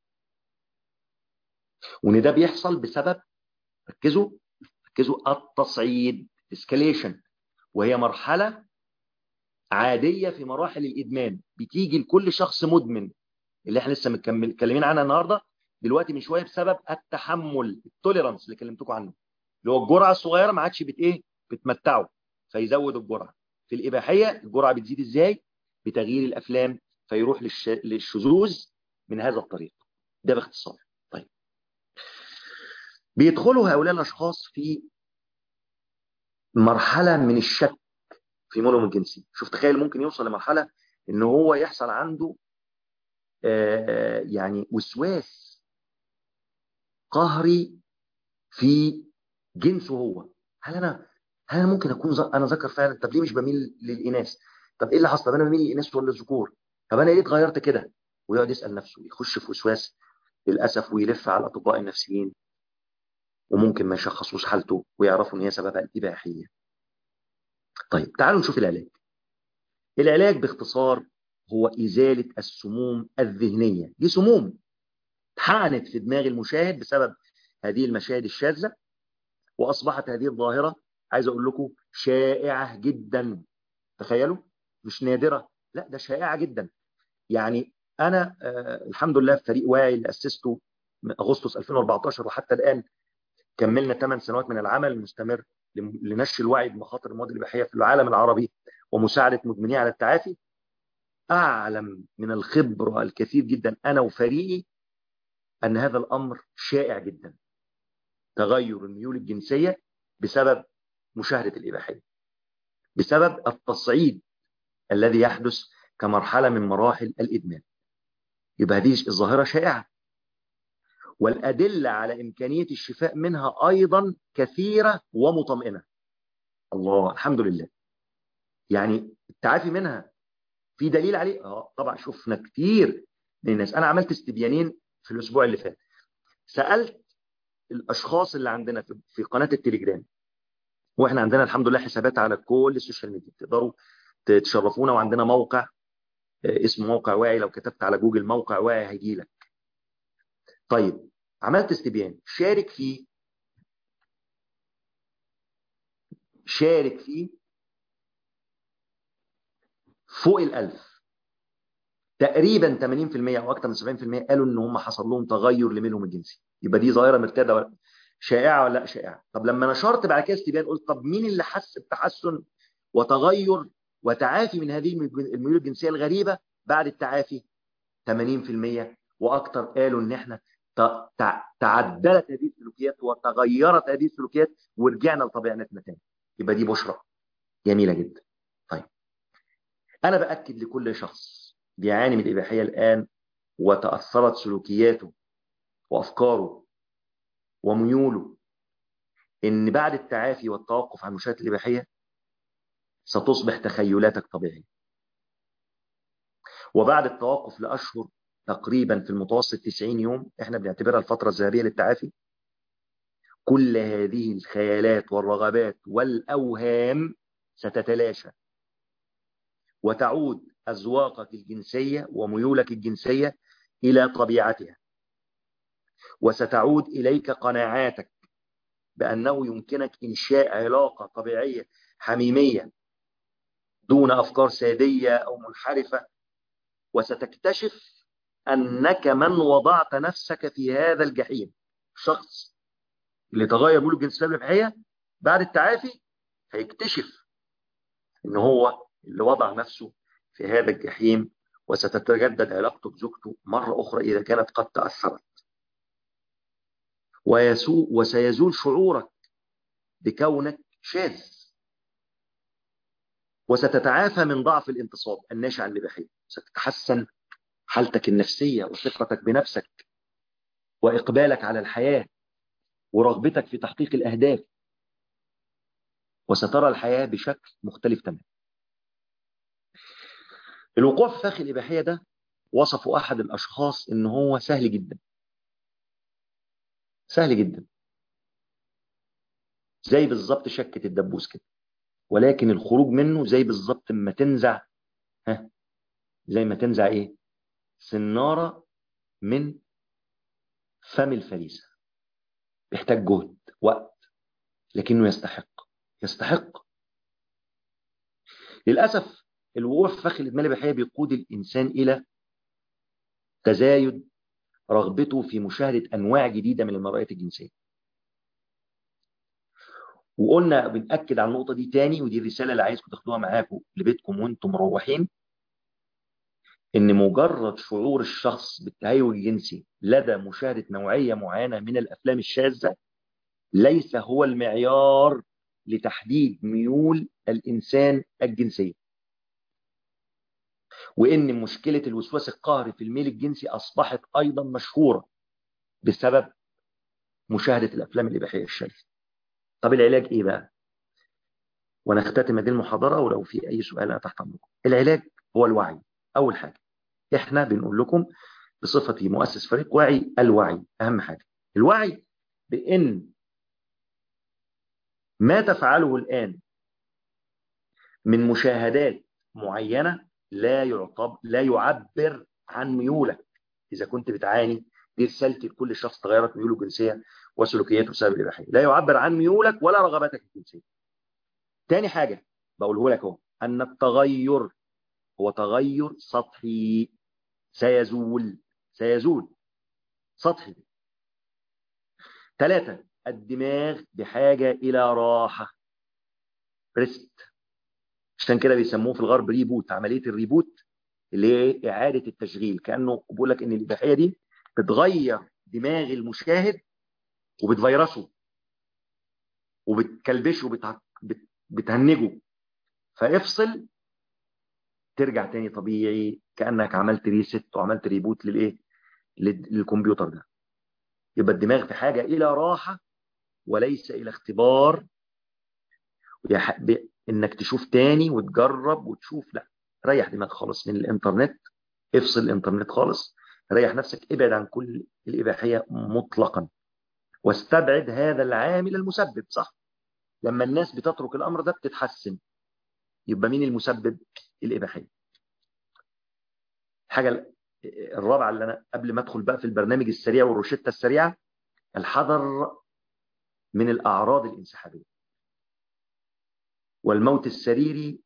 وان ده بيحصل بسبب ركزوا ركزوا التصعيد اسكاليشن وهي مرحلة عادية في مراحل الإدمان بتيجي لكل شخص مدمن اللي احنا لسه متكلمين عنها النهاردة دلوقتي من شوية بسبب التحمل التوليرانس اللي كلمتكم عنه اللي هو الجرعة الصغيرة ما عادش بت ايه بتمتعه فيزود الجرعة في الإباحية الجرعة بتزيد ازاي بتغيير الأفلام فيروح للش... للشذوذ من هذا الطريق ده باختصار طيب بيدخلوا هؤلاء الأشخاص في مرحلة من الشك في مولهم الجنسي شوف تخيل ممكن يوصل لمرحلة ان هو يحصل عنده آه يعني وسواس قهري في جنسه هو هل انا هل انا ممكن اكون ز... انا ذكر فعلا طب ليه مش بميل للاناث طب ايه اللي حصل طب انا بميل للاناث ولا للذكور طب انا ليه اتغيرت كده ويقعد يسال نفسه يخش في وسواس للاسف ويلف على الاطباء النفسيين وممكن ما يشخصوش حالته ويعرفوا ان هي سببها الاباحيه طيب تعالوا نشوف العلاج العلاج باختصار هو إزالة السموم الذهنية دي سموم اتحقنت في دماغ المشاهد بسبب هذه المشاهد الشاذة وأصبحت هذه الظاهرة عايز أقول لكم شائعة جدا تخيلوا مش نادرة لا ده شائعة جدا يعني أنا آه الحمد لله في فريق واعي اللي أسسته من أغسطس 2014 وحتى الآن كملنا 8 سنوات من العمل المستمر لنشر الوعي بمخاطر المواد الإباحية في العالم العربي ومساعدة مدمنيه على التعافي أعلم من الخبرة الكثير جدا أنا وفريقي أن هذا الأمر شائع جدا تغير الميول الجنسية بسبب مشاهدة الإباحية بسبب التصعيد الذي يحدث كمرحلة من مراحل الإدمان يبقى هذه الظاهرة شائعة والأدلة على إمكانية الشفاء منها أيضا كثيرة ومطمئنة الله الحمد لله يعني التعافي منها في دليل عليه اه طبعا شفنا كتير من الناس انا عملت استبيانين في الاسبوع اللي فات سالت الاشخاص اللي عندنا في قناه التليجرام واحنا عندنا الحمد لله حسابات على كل السوشيال ميديا تقدروا تشرفونا وعندنا موقع اسمه موقع واعي لو كتبت على جوجل موقع واعي هيجي لك طيب عملت استبيان شارك فيه شارك فيه فوق الألف تقريبا 80% أو أكثر من 70% قالوا إن هم حصل لهم تغير لميلهم الجنسي يبقى دي ظاهرة مرتدة ولا شائعة ولا لا شائعة طب لما نشرت بعد كده استبيان قلت طب مين اللي حس بتحسن وتغير وتعافي من هذه الميول الجنسية الغريبة بعد التعافي 80% وأكثر قالوا إن إحنا تعدلت هذه السلوكيات وتغيرت هذه السلوكيات ورجعنا لطبيعتنا تاني يبقى دي بشرى جميله جدا طيب انا باكد لكل شخص بيعاني من الاباحيه الان وتاثرت سلوكياته وافكاره وميوله ان بعد التعافي والتوقف عن مشاهده الاباحيه ستصبح تخيلاتك طبيعيه وبعد التوقف لاشهر تقريبا في المتوسط 90 يوم احنا بنعتبرها الفتره الذهبيه للتعافي كل هذه الخيالات والرغبات والاوهام ستتلاشى وتعود اذواقك الجنسيه وميولك الجنسيه الى طبيعتها وستعود اليك قناعاتك بانه يمكنك انشاء علاقه طبيعيه حميميه دون افكار ساديه او منحرفه وستكتشف انك من وضعت نفسك في هذا الجحيم شخص اللي تغير ميوله الجنسيه الاباحيه بعد التعافي هيكتشف ان هو اللي وضع نفسه في هذا الجحيم وستتجدد علاقته بزوجته مرة أخرى إذا كانت قد تأثرت ويسوء وسيزول شعورك بكونك شاذ وستتعافى من ضعف الانتصاب الناشئ عن الإباحية ستتحسن حالتك النفسية وثقتك بنفسك وإقبالك على الحياة ورغبتك في تحقيق الأهداف وسترى الحياة بشكل مختلف تماما الوقوع في فخ الإباحية ده وصفه أحد الأشخاص إن هو سهل جدا سهل جدا زي بالظبط شكة الدبوس كده ولكن الخروج منه زي بالظبط ما تنزع ها زي ما تنزع ايه سنارة من فم الفريسة بيحتاج جهد وقت لكنه يستحق يستحق للأسف الوقوع في فخ الإدمان الإباحية بيقود الإنسان إلى تزايد رغبته في مشاهدة أنواع جديدة من المرئيات الجنسية وقلنا بنأكد على النقطة دي تاني ودي الرسالة اللي عايزكم تاخدوها معاكم لبيتكم وانتم مروحين ان مجرد شعور الشخص بالتهيؤ الجنسي لدى مشاهدة نوعية معينة من الأفلام الشاذة ليس هو المعيار لتحديد ميول الإنسان الجنسية وإن مشكلة الوسواس القهري في الميل الجنسي أصبحت أيضا مشهورة بسبب مشاهدة الأفلام الإباحية الشاذة طب العلاج إيه بقى؟ ونختتم هذه المحاضرة ولو في أي سؤال أنا تحت أمركم العلاج هو الوعي أول حاجة إحنا بنقول لكم بصفتي مؤسس فريق وعي الوعي أهم حاجة الوعي بأن ما تفعله الآن من مشاهدات معينة لا يعطب لا يعبر عن ميولك إذا كنت بتعاني دي رسالتي لكل شخص تغيرت ميوله الجنسية وسلوكياته بسبب الإباحية لا يعبر عن ميولك ولا رغباتك الجنسية تاني حاجة بقوله لك اهو أن التغير هو تغير سطحي سيزول سيزول سطحي ثلاثة الدماغ بحاجة إلى راحة ريست عشان كده بيسموه في الغرب ريبوت عملية الريبوت اللي هي إعادة التشغيل كأنه بيقول لك إن الإباحية دي بتغير دماغ المشاهد وبتفيرسه وبتكلبشه وبتهنجه فافصل ترجع تاني طبيعي كأنك عملت ريست وعملت ريبوت للإيه للكمبيوتر ده يبقى الدماغ في حاجة إلى راحة وليس إلى اختبار إنك تشوف تاني وتجرب وتشوف لا ريح دماغك خالص من الإنترنت افصل الإنترنت خالص ريح نفسك ابعد عن كل الإباحية مطلقا واستبعد هذا العامل المسبب صح لما الناس بتترك الأمر ده بتتحسن يبقى مين المسبب الإباحية الحاجة الرابعة اللي أنا قبل ما أدخل بقى في البرنامج السريع والروشتة السريعة الحذر من الأعراض الانسحابية والموت السريري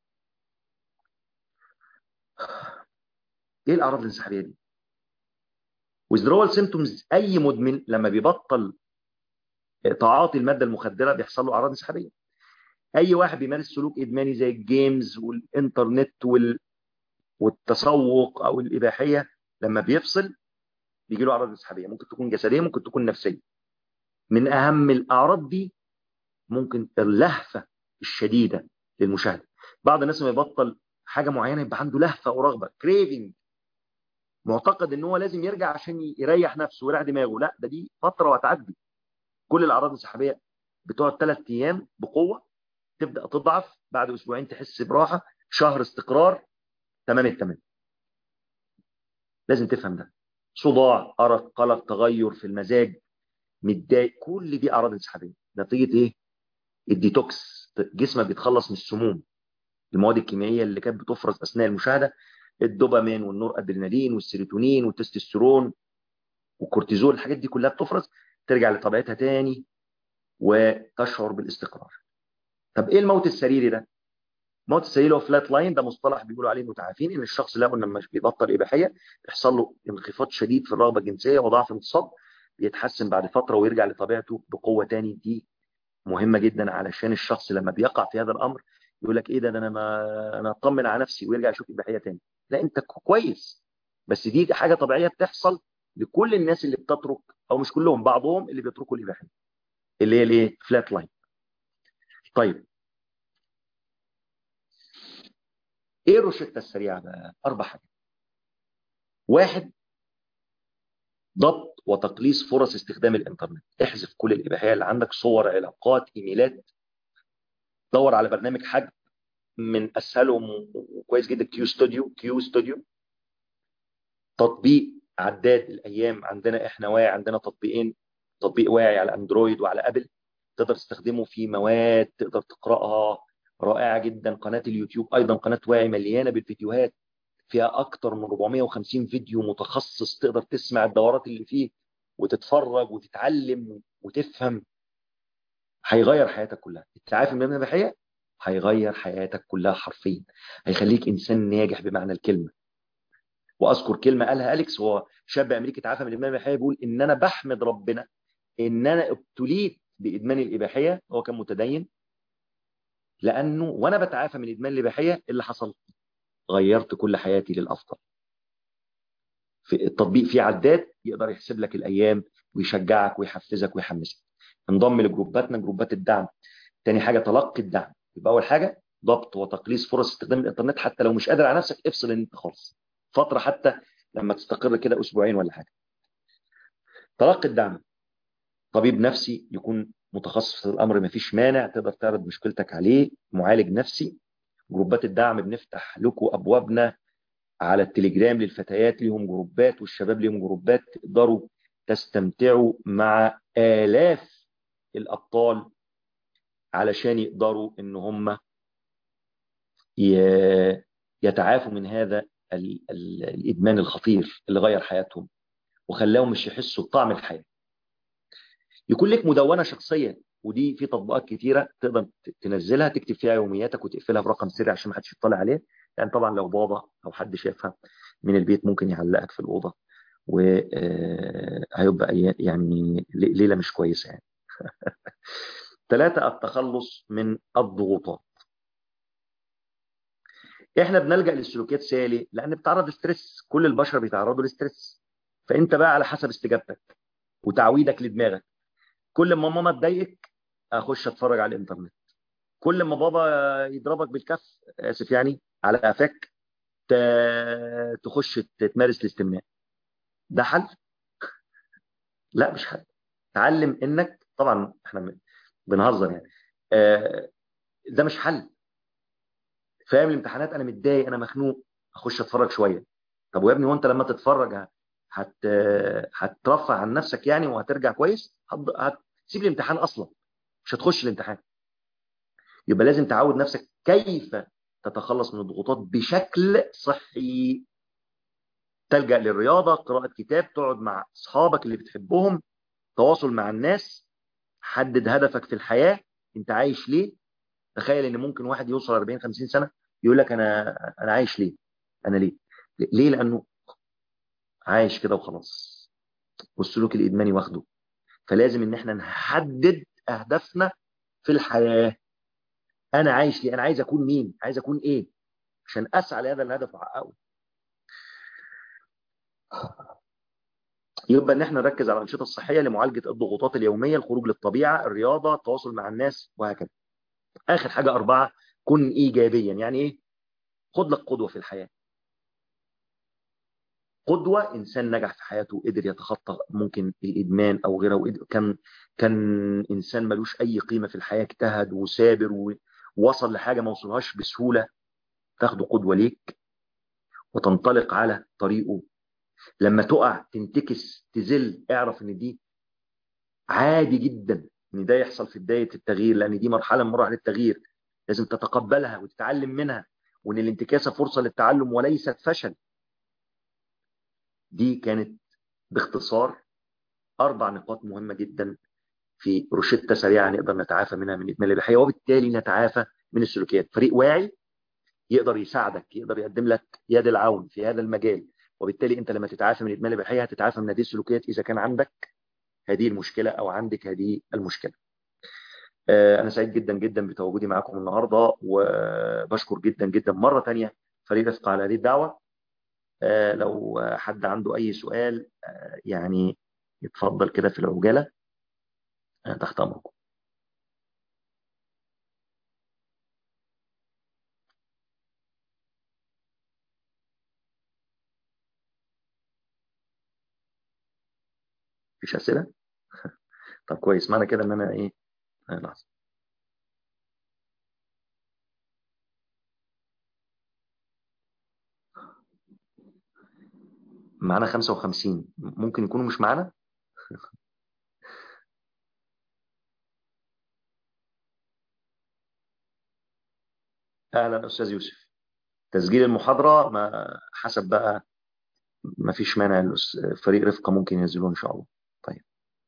ايه الاعراض الانسحابيه دي withdrawal symptoms اي مدمن لما بيبطل تعاطي الماده المخدره بيحصل له اعراض انسحابيه اي واحد بيمارس سلوك ادماني زي الجيمز والانترنت وال... والتسوق او الاباحيه لما بيفصل بيجي له اعراض انسحابيه ممكن تكون جسديه ممكن تكون نفسيه من اهم الاعراض دي ممكن اللهفه الشديده للمشاهده بعض الناس لما يبطل حاجه معينه يبقى عنده لهفه ورغبه كريفنج معتقد ان هو لازم يرجع عشان يريح نفسه ويريح دماغه لا ده دي فتره وهتعدي كل الاعراض الانسحابيه بتقعد ثلاث ايام بقوه تبدا تضعف بعد اسبوعين تحس براحه شهر استقرار تمام التمام لازم تفهم ده صداع ارق قلق تغير في المزاج متضايق كل دي اعراض انسحابيه نتيجه ايه الديتوكس جسمك بيتخلص من السموم المواد الكيميائيه اللي كانت بتفرز اثناء المشاهده الدوبامين والنور ادرينالين والسيروتونين والتستوستيرون والكورتيزول الحاجات دي كلها بتفرز ترجع لطبيعتها تاني وتشعر بالاستقرار طب ايه الموت السريري ده الموت السريري هو فلات لاين ده مصطلح بيقولوا عليه متعافين ان الشخص لو لما بيبطل اباحيه يحصل له انخفاض شديد في الرغبه الجنسيه وضعف انتصاب بيتحسن بعد فتره ويرجع لطبيعته بقوه تاني دي مهمه جدا علشان الشخص لما بيقع في هذا الامر يقول لك ايه ده, ده انا ما انا اطمن على نفسي ويرجع يشوف اباحيه تاني لا انت كويس بس دي حاجه طبيعيه بتحصل لكل الناس اللي بتترك او مش كلهم بعضهم اللي بيتركوا الاباحيه اللي هي الايه فلات لاين طيب ايه الروشته السريعه بقى اربع حاجات واحد ضبط وتقليص فرص استخدام الانترنت احذف كل الاباحيه اللي عندك صور علاقات ايميلات دور على برنامج حجب من اسهلهم وكويس جدا كيو ستوديو كيو ستوديو تطبيق عداد الايام عندنا احنا واعي عندنا تطبيقين تطبيق واعي على اندرويد وعلى ابل تقدر تستخدمه في مواد تقدر تقراها رائعه جدا قناه اليوتيوب ايضا قناه واعي مليانه بالفيديوهات فيها اكتر من 450 فيديو متخصص تقدر تسمع الدورات اللي فيه وتتفرج وتتعلم وتفهم هيغير حياتك كلها التعافي من الاباحيه هيغير حياتك كلها حرفيا هيخليك انسان ناجح بمعنى الكلمه واذكر كلمه قالها اليكس هو شاب امريكي تعافى من الادمان الاباحيه بيقول ان انا بحمد ربنا ان انا ابتليت بادمان الاباحيه هو كان متدين لانه وانا بتعافى من ادمان الاباحيه اللي حصل غيرت كل حياتي للافضل في التطبيق فيه عداد يقدر يحسب لك الايام ويشجعك ويحفزك ويحمسك انضم لجروباتنا جروبات الدعم تاني حاجه تلقي الدعم يبقى اول حاجه ضبط وتقليص فرص استخدام الانترنت حتى لو مش قادر على نفسك افصل انت خالص فتره حتى لما تستقر كده اسبوعين ولا حاجه تلقي الدعم طبيب نفسي يكون متخصص في الامر ما فيش مانع تقدر تعرض مشكلتك عليه معالج نفسي جروبات الدعم بنفتح لكم ابوابنا على التليجرام للفتيات ليهم جروبات والشباب ليهم جروبات تقدروا تستمتعوا مع آلاف الأبطال علشان يقدروا ان هم يتعافوا من هذا الإدمان الخطير اللي غير حياتهم وخلاهم مش يحسوا بطعم الحياة يكون لك مدونة شخصية ودي في تطبيقات كتيرة تقدر تنزلها تكتب فيها يومياتك وتقفلها برقم سري عشان ما حدش يطلع عليه لان يعني طبعا لو بابا او حد شافها من البيت ممكن يعلقك في الأوضة وهيبقى يعني ليلة مش كويسة يعني ثلاثة التخلص من الضغوطات احنا بنلجأ للسلوكيات سالي لان بتعرض لستريس كل البشر بيتعرضوا لستريس فانت بقى على حسب استجابتك وتعويدك لدماغك كل ما ماما تضايقك اخش اتفرج على الانترنت كل ما بابا يضربك بالكف اسف يعني على قفاك تخش تمارس الاستمناء ده حل لا مش حل تعلم انك طبعا احنا بنهزر يعني آه ده مش حل فاهم الامتحانات انا متضايق انا مخنوق اخش اتفرج شويه طب ويا ابني وانت لما تتفرج هت هترفع عن نفسك يعني وهترجع كويس هتسيب الامتحان اصلا مش هتخش الامتحان يبقى لازم تعود نفسك كيف تتخلص من الضغوطات بشكل صحي تلجأ للرياضة قراءة كتاب تقعد مع أصحابك اللي بتحبهم تواصل مع الناس حدد هدفك في الحياة انت عايش ليه تخيل ان ممكن واحد يوصل 40 50 سنة يقول لك انا انا عايش ليه انا ليه ليه لانه عايش كده وخلاص والسلوك الادماني واخده فلازم ان احنا نحدد اهدافنا في الحياة انا عايش ليه انا عايز اكون مين عايز اكون ايه عشان اسعى لهذا الهدف واحققه يبقى ان احنا نركز على الانشطه الصحيه لمعالجه الضغوطات اليوميه الخروج للطبيعه الرياضه التواصل مع الناس وهكذا اخر حاجه اربعه كن ايجابيا يعني ايه خد لك قدوه في الحياه قدوة إنسان نجح في حياته قدر يتخطى ممكن الإدمان أو غيره كان كان إنسان ملوش أي قيمة في الحياة اجتهد وسابر ووصل لحاجة ما وصلهاش بسهولة تاخده قدوة ليك وتنطلق على طريقه لما تقع تنتكس تزل اعرف ان دي عادي جدا ان ده يحصل في بداية التغيير لان دي مرحلة من مراحل التغيير لازم تتقبلها وتتعلم منها وان الانتكاسة فرصة للتعلم وليست فشل دي كانت باختصار أربع نقاط مهمة جدا في روشتة سريعة نقدر نتعافى منها من إدمان الإباحية وبالتالي نتعافى من السلوكيات فريق واعي يقدر يساعدك يقدر يقدم لك يد العون في هذا المجال وبالتالي أنت لما تتعافى من إدمان الإباحية هتتعافى من هذه السلوكيات إذا كان عندك هذه المشكلة أو عندك هذه المشكلة أنا سعيد جدا جدا بتواجدي معكم النهاردة وبشكر جدا جدا مرة تانية فريق رفق على هذه الدعوة لو حد عنده أي سؤال يعني يتفضل كده في العجالة تحت أمركم مفيش أسئلة؟ طب كويس معنى كده إن أنا إيه لحظة معانا 55 ممكن يكونوا مش معانا اهلا استاذ يوسف تسجيل المحاضره ما حسب بقى ما فيش مانع فريق رفقه ممكن ينزلوه ان شاء الله طيب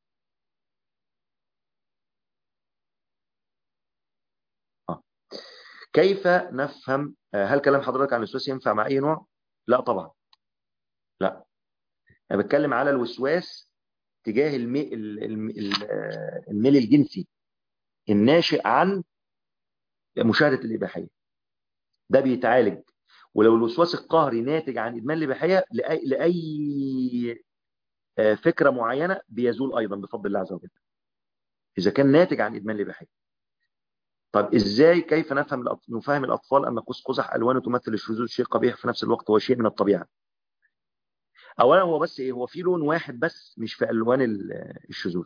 آه. كيف نفهم هل كلام حضرتك عن الوسواس ينفع مع اي نوع لا طبعا لا انا بتكلم على الوسواس تجاه المي... الميل الجنسي الناشئ عن مشاهده الاباحيه ده بيتعالج ولو الوسواس القهري ناتج عن ادمان الاباحيه لاي لاي فكره معينه بيزول ايضا بفضل الله عز وجل اذا كان ناتج عن ادمان الاباحيه طب ازاي كيف نفهم الأط... نفهم الاطفال ان قوس قزح الوانه تمثل الشذوذ شيء قبيح في نفس الوقت هو شيء من الطبيعه اولا هو بس ايه هو في لون واحد بس مش في الوان الشذوذ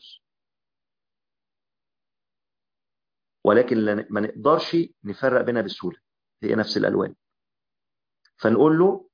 ولكن ما نقدرش نفرق بينها بسهوله هي نفس الالوان فنقول له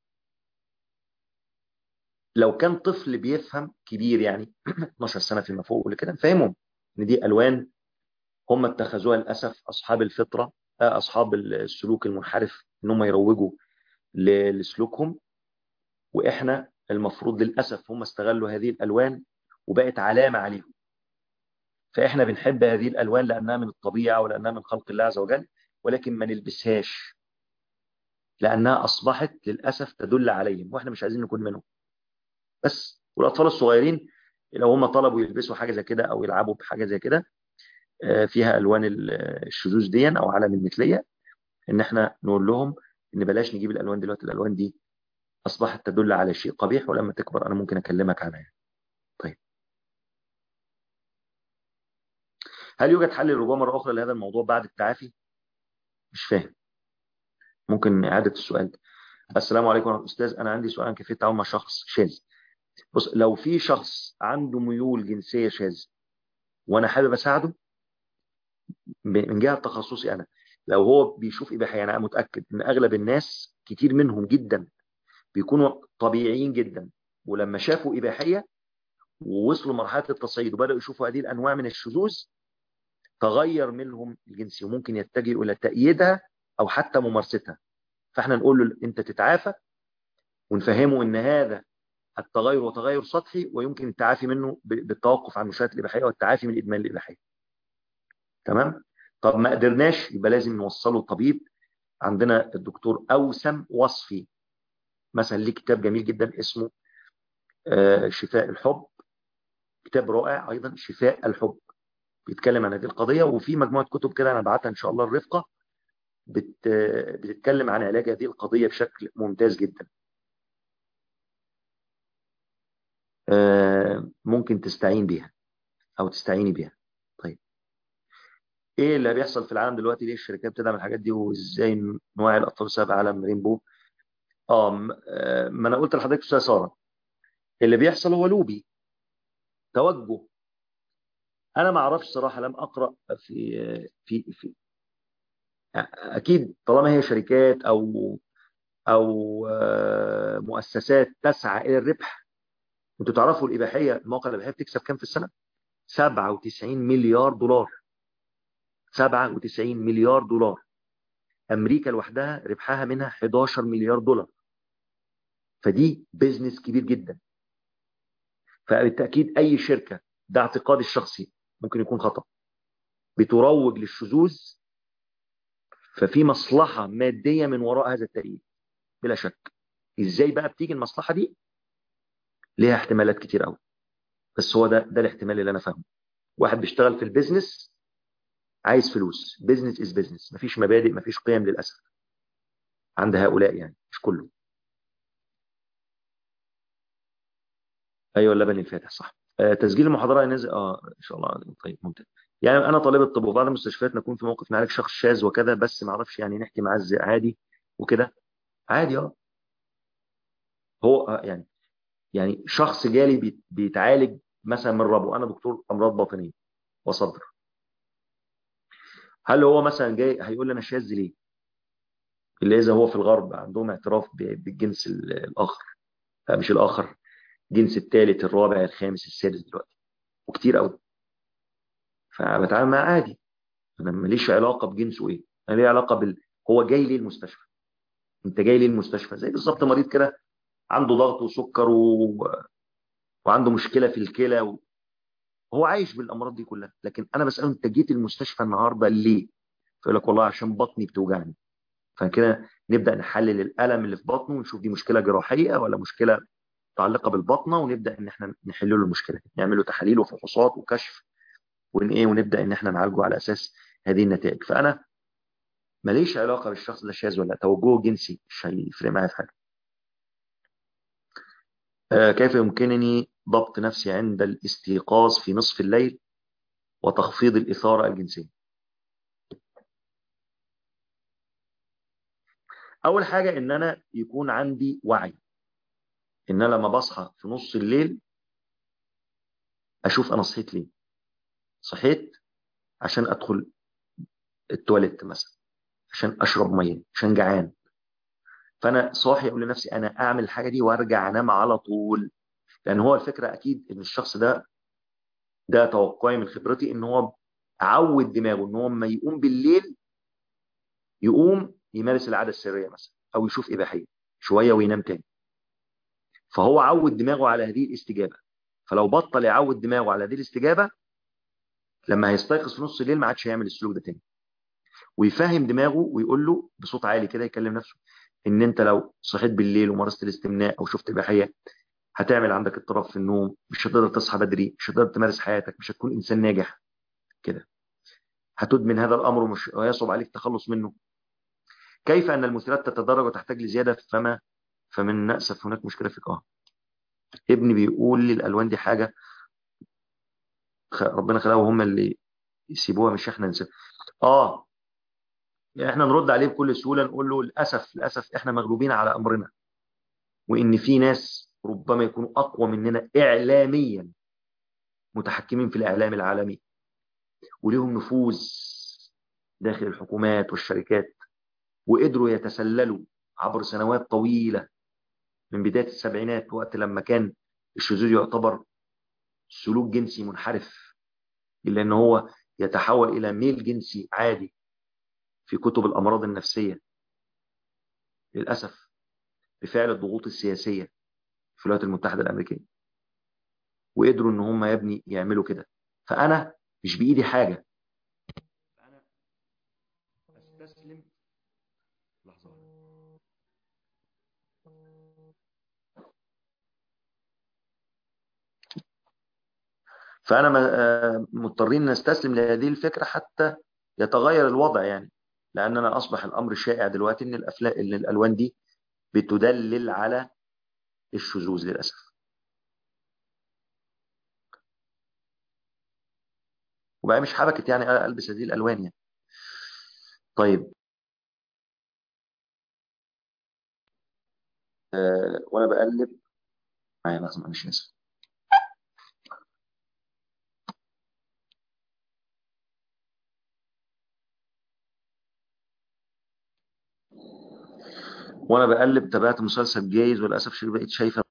لو كان طفل بيفهم كبير يعني 12 سنه فيما فوق ولا كده نفهمهم ان دي الوان هم اتخذوها للاسف اصحاب الفطره اصحاب السلوك المنحرف ان هم يروجوا لسلوكهم واحنا المفروض للاسف هم استغلوا هذه الالوان وبقت علامه عليهم فاحنا بنحب هذه الالوان لانها من الطبيعه ولانها من خلق الله عز وجل ولكن ما نلبسهاش لانها اصبحت للاسف تدل عليهم واحنا مش عايزين نكون منهم بس والاطفال الصغيرين لو هم طلبوا يلبسوا حاجه زي كده او يلعبوا بحاجه زي كده فيها الوان الشذوذ دي او علم المثليه ان احنا نقول لهم ان بلاش نجيب الالوان دلوقتي الالوان دي اصبحت تدل على شيء قبيح ولما تكبر انا ممكن اكلمك عنها طيب هل يوجد حل للرجوع مره اخرى لهذا الموضوع بعد التعافي مش فاهم ممكن اعاده السؤال السلام عليكم ورحمه استاذ انا عندي سؤال عن كيفيه التعامل مع شخص شاذ بص لو في شخص عنده ميول جنسيه شاذ وانا حابب اساعده من جهه تخصصي انا لو هو بيشوف اباحيه انا متاكد ان اغلب الناس كتير منهم جدا بيكونوا طبيعيين جدا ولما شافوا اباحيه ووصلوا مرحله التصعيد وبداوا يشوفوا هذه الانواع من الشذوذ تغير منهم الجنسي وممكن يتجهوا الى تأييدها او حتى ممارستها فاحنا نقول له انت تتعافى ونفهمه ان هذا التغير وتغير سطحي ويمكن التعافي منه بالتوقف عن مشاهده الاباحيه والتعافي من ادمان الاباحيه تمام طب ما قدرناش يبقى لازم نوصله الطبيب عندنا الدكتور اوسم وصفي مثلا ليه كتاب جميل جدا اسمه شفاء الحب كتاب رائع ايضا شفاء الحب بيتكلم عن هذه القضيه وفي مجموعه كتب كده انا بعتها ان شاء الله الرفقه بت... بتتكلم عن علاج هذه القضيه بشكل ممتاز جدا ممكن تستعين بيها او تستعيني بيها طيب ايه اللي بيحصل في العالم دلوقتي ليه الشركات بتدعم الحاجات دي وازاي نوعي الاطفال بسبب عالم رينبو اه ما انا قلت لحضرتك استاذ ساره اللي بيحصل هو لوبي توجه انا ما اعرفش صراحه لم اقرا في في في اكيد طالما هي شركات او او مؤسسات تسعى الى الربح انتوا تعرفوا الاباحيه المواقع الاباحيه بتكسب كام في السنه 97 مليار دولار 97 مليار دولار امريكا لوحدها ربحها منها 11 مليار دولار فدي بيزنس كبير جدا فبالتاكيد اي شركه ده اعتقادي الشخصي ممكن يكون خطا بتروج للشذوذ ففي مصلحه ماديه من وراء هذا التأييد بلا شك ازاي بقى بتيجي المصلحه دي ليها احتمالات كتير قوي بس هو ده ده الاحتمال اللي انا فاهمه واحد بيشتغل في البيزنس عايز فلوس بيزنس از بيزنس مفيش مبادئ مفيش قيم للاسف عند هؤلاء يعني مش كله ايوه اللبن الفاتح صح آه تسجيل المحاضره ينزل اه ان شاء الله طيب ممتاز يعني انا طالب الطب وبعض المستشفيات نكون في موقف نعالج شخص شاذ وكذا بس ما اعرفش يعني نحكي معاه ازاي عادي وكده عادي اه هو آه يعني يعني شخص جالي بيتعالج مثلا من ربو انا دكتور امراض باطنيه وصدر هل هو مثلا جاي هيقول لي انا شاذ ليه اللي اذا هو في الغرب عندهم اعتراف بالجنس الاخر مش الاخر الجنس الثالث الرابع الخامس السادس دلوقتي وكتير قوي فبتعامل معاه عادي انا ماليش علاقه بجنسه ايه انا ليه علاقه بال هو جاي ليه المستشفى انت جاي ليه المستشفى زي بالظبط مريض كده عنده ضغط وسكر و... وعنده مشكله في الكلى و... هو عايش بالامراض دي كلها لكن انا بساله انت جيت المستشفى النهارده ليه فيقول لك والله عشان بطني بتوجعني فكده نبدا نحلل الالم اللي في بطنه ونشوف دي مشكله جراحيه ولا مشكله متعلقه بالبطنه ونبدا ان احنا نحل له المشكله نعمل له تحاليل وفحوصات وكشف وان ايه ونبدا ان احنا نعالجه على اساس هذه النتائج فانا ماليش علاقه بالشخص ده شاذ ولا توجهه جنسي مش هيفرق معايا في حاجه آه كيف يمكنني ضبط نفسي عند الاستيقاظ في نصف الليل وتخفيض الإثارة الجنسية أول حاجة إن أنا يكون عندي وعي إن أنا لما بصحى في نص الليل أشوف أنا صحيت ليه صحيت عشان أدخل التواليت مثلا عشان أشرب مية عشان جعان فأنا صاحي أقول لنفسي أنا أعمل الحاجة دي وأرجع أنام على طول لان هو الفكره اكيد ان الشخص ده ده توقعي من خبرتي ان هو عود دماغه ان هو لما يقوم بالليل يقوم يمارس العاده السريه مثلا او يشوف اباحيه شويه وينام تاني فهو عود دماغه على هذه الاستجابه فلو بطل يعود دماغه على هذه الاستجابه لما هيستيقظ في نص الليل ما عادش هيعمل السلوك ده تاني ويفهم دماغه ويقول له بصوت عالي كده يكلم نفسه ان انت لو صحيت بالليل ومارست الاستمناء او شفت اباحيه هتعمل عندك اضطراب في النوم مش هتقدر تصحى بدري مش هتقدر تمارس حياتك مش هتكون انسان ناجح كده هتدمن هذا الامر ومش ويصعب عليك التخلص منه كيف ان المثيرات تتدرج وتحتاج لزياده فما فمن نأسف هناك مشكله في اه ابني بيقول لي الالوان دي حاجه ربنا خلقها وهم اللي يسيبوها مش احنا نسيب اه يعني احنا نرد عليه بكل سهوله نقول له للاسف للاسف احنا مغلوبين على امرنا وان في ناس ربما يكونوا أقوى مننا إعلاميا متحكمين في الإعلام العالمي وليهم نفوذ داخل الحكومات والشركات وقدروا يتسللوا عبر سنوات طويلة من بداية السبعينات وقت لما كان الشذوذ يعتبر سلوك جنسي منحرف إلا أنه هو يتحول إلى ميل جنسي عادي في كتب الأمراض النفسية للأسف بفعل الضغوط السياسية في الولايات المتحدة الأمريكية وقدروا ان هم يا ابني يعملوا كده فأنا مش بإيدي حاجة أنا أستسلم لحظة فأنا مضطرين نستسلم لهذه الفكرة حتى يتغير الوضع يعني لأننا أصبح الأمر الشائع دلوقتي إن الأفلام إن الألوان دي بتدلل على الشذوذ للأسف وبقى مش حبكت يعني البس هذه الالوان يعني طيب أه وانا بقلب معايا لازم مش اسف وانا بقلب تابعت مسلسل جايز وللاسف شيء بقيت شايفه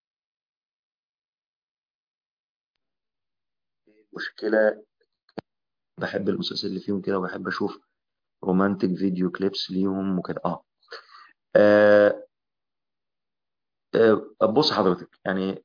مشكله بحب المسلسل اللي فيهم كده وبحب اشوف رومانتك فيديو كليبس ليهم وكده اه, آه. آه. بص حضرتك يعني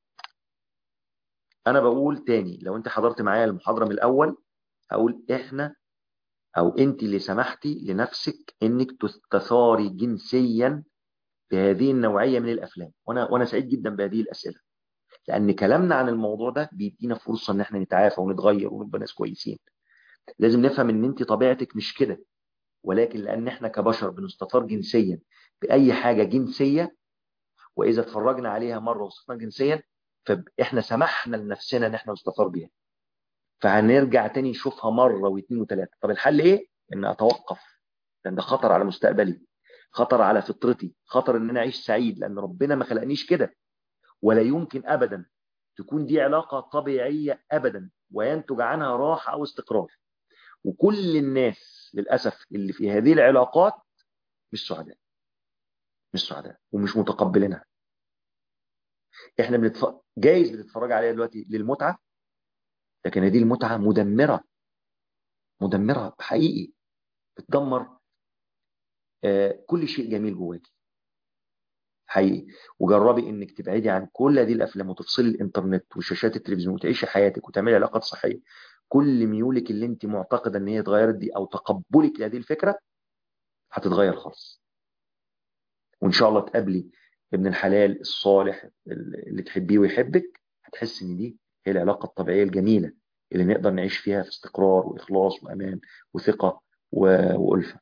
انا بقول تاني لو انت حضرت معايا المحاضره من الاول هقول احنا او انت اللي سمحتي لنفسك انك تستثاري جنسيا بهذه النوعيه من الافلام وانا وانا سعيد جدا بهذه الاسئله لان كلامنا عن الموضوع ده بيدينا فرصه ان احنا نتعافى ونتغير ونبقى ناس كويسين لازم نفهم ان انت طبيعتك مش كده ولكن لان احنا كبشر بنستثار جنسيا باي حاجه جنسيه واذا اتفرجنا عليها مره وصفنا جنسيا فاحنا سمحنا لنفسنا ان احنا نستثار بيها فهنرجع تاني نشوفها مره واثنين وثلاثه طب الحل ايه ان اتوقف لان ده خطر على مستقبلي خطر على فطرتي خطر ان انا اعيش سعيد لان ربنا ما خلقنيش كده ولا يمكن ابدا تكون دي علاقه طبيعيه ابدا وينتج عنها راحه او استقرار وكل الناس للاسف اللي في هذه العلاقات مش سعداء مش سعداء ومش متقبلينها احنا بنتف... جايز بتتفرج عليها دلوقتي للمتعه لكن هذه المتعه مدمره مدمره حقيقي بتدمر آه كل شيء جميل جواكي حقيقي وجربي انك تبعدي عن كل هذه الافلام وتفصلي الانترنت وشاشات التلفزيون وتعيشي حياتك وتعملي علاقات صحيه كل ميولك اللي انت معتقده ان هي اتغيرت دي او تقبلك لهذه الفكره هتتغير خالص وان شاء الله تقابلي ابن الحلال الصالح اللي تحبيه ويحبك هتحس ان دي هي العلاقه الطبيعيه الجميله اللي نقدر نعيش فيها في استقرار واخلاص وامان وثقه والفه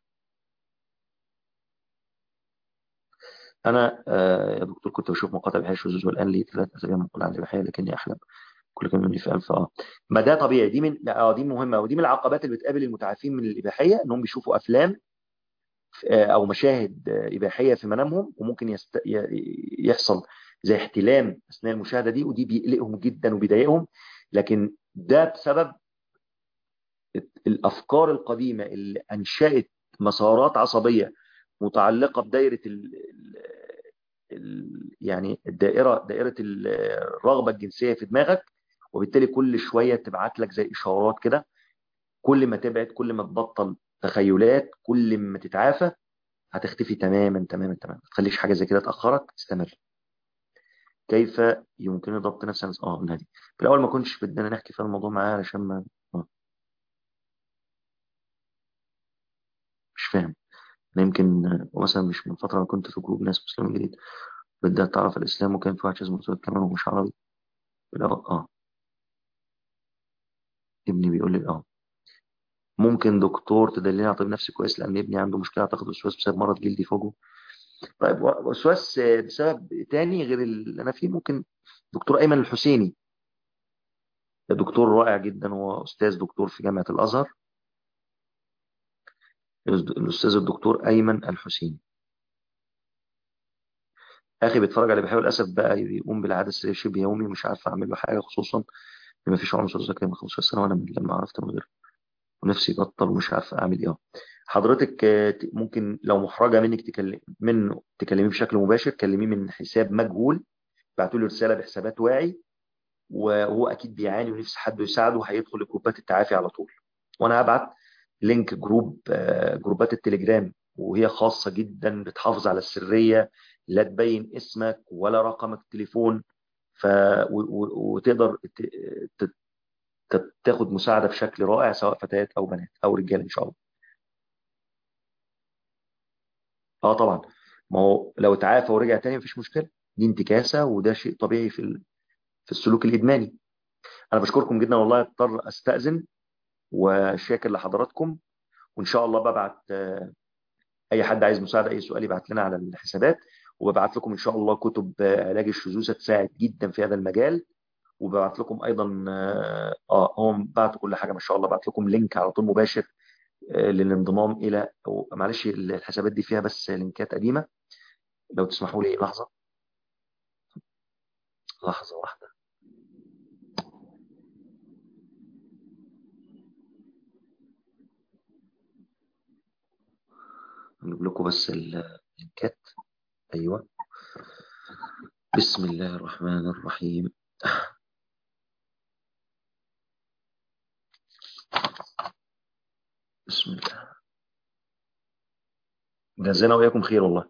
انا آه يا دكتور كنت بشوف مقاطع بحيث الشذوذ والان لي ثلاث اسابيع من قل عن الاباحيه لكني احلم كل كلمه مني في الف اه ما ده طبيعي دي من اه دي مهمه ودي من العقبات اللي بتقابل المتعافين من الاباحيه انهم بيشوفوا افلام او مشاهد اباحيه في منامهم وممكن يست... يحصل زي احتلام اثناء المشاهده دي ودي بيقلقهم جدا وبيضايقهم لكن ده بسبب الافكار القديمه اللي انشات مسارات عصبيه متعلقه بدايره ال... ال... يعني الدائره دائره الرغبه الجنسيه في دماغك وبالتالي كل شويه تبعت لك زي اشارات كده كل ما تبعد كل ما تبطل تخيلات كل ما تتعافى هتختفي تماما تماما تماما ما تخليش حاجه زي كده تاخرك استمر كيف يمكن ضبط نفسنا اه من هذه في الاول ما كنتش بدنا نحكي في الموضوع معاه علشان ما آه. مش فاهم انا يمكن مثلا مش من فتره كنت في جروب ناس مسلمين جديد بدها تعرف الاسلام وكان في واحد اسمه كمان ومش عربي في الاول اه ابني بيقول لي اه ممكن دكتور تدلني على طبيب نفسي كويس لان ابني عنده مشكله اعتقد وسواس بسبب مرض جلدي فوقه طيب وسواس بسبب تاني غير اللي انا فيه ممكن دكتور ايمن الحسيني ده دكتور رائع جدا هو استاذ دكتور في جامعه الازهر الاستاذ الدكتور ايمن الحسيني اخي بيتفرج على بحاول للاسف بقى يقوم بالعاده السريه شبه يومي مش عارف اعمل له حاجه خصوصا ما فيش عنصر ذكي من 15 سنه وانا لما عرفت من غير ونفسي يبطل ومش عارف اعمل ايه حضرتك ممكن لو محرجه منك تكلم منه تكلميه بشكل مباشر كلميه من حساب مجهول بعتوا له رساله بحسابات واعي وهو اكيد بيعاني ونفسي حد يساعده هيدخل جروبات التعافي على طول وانا هبعت لينك جروب جروبات التليجرام وهي خاصه جدا بتحافظ على السريه لا تبين اسمك ولا رقمك التليفون ف وتقدر تاخد مساعدة بشكل رائع سواء فتيات أو بنات أو رجال إن شاء الله اه طبعا ما هو لو تعافى ورجع تاني مفيش مشكلة دي انتكاسة وده شيء طبيعي في في السلوك الإدماني أنا بشكركم جدا والله اضطر أستأذن وشاكر لحضراتكم وإن شاء الله ببعت أي حد عايز مساعدة أي سؤال يبعت لنا على الحسابات وببعت لكم إن شاء الله كتب علاج الشذوذ تساعد جدا في هذا المجال وببعت لكم ايضا اه آه، هو بعت كل حاجه ما شاء الله بعت لكم لينك على طول مباشر آه، للانضمام الى أو معلش الحسابات دي فيها بس لينكات قديمه لو تسمحوا لي لحظه لحظه واحده نجيب لكم بس اللينكات ايوه بسم الله الرحمن الرحيم بسم الله جزانا وإياكم خير والله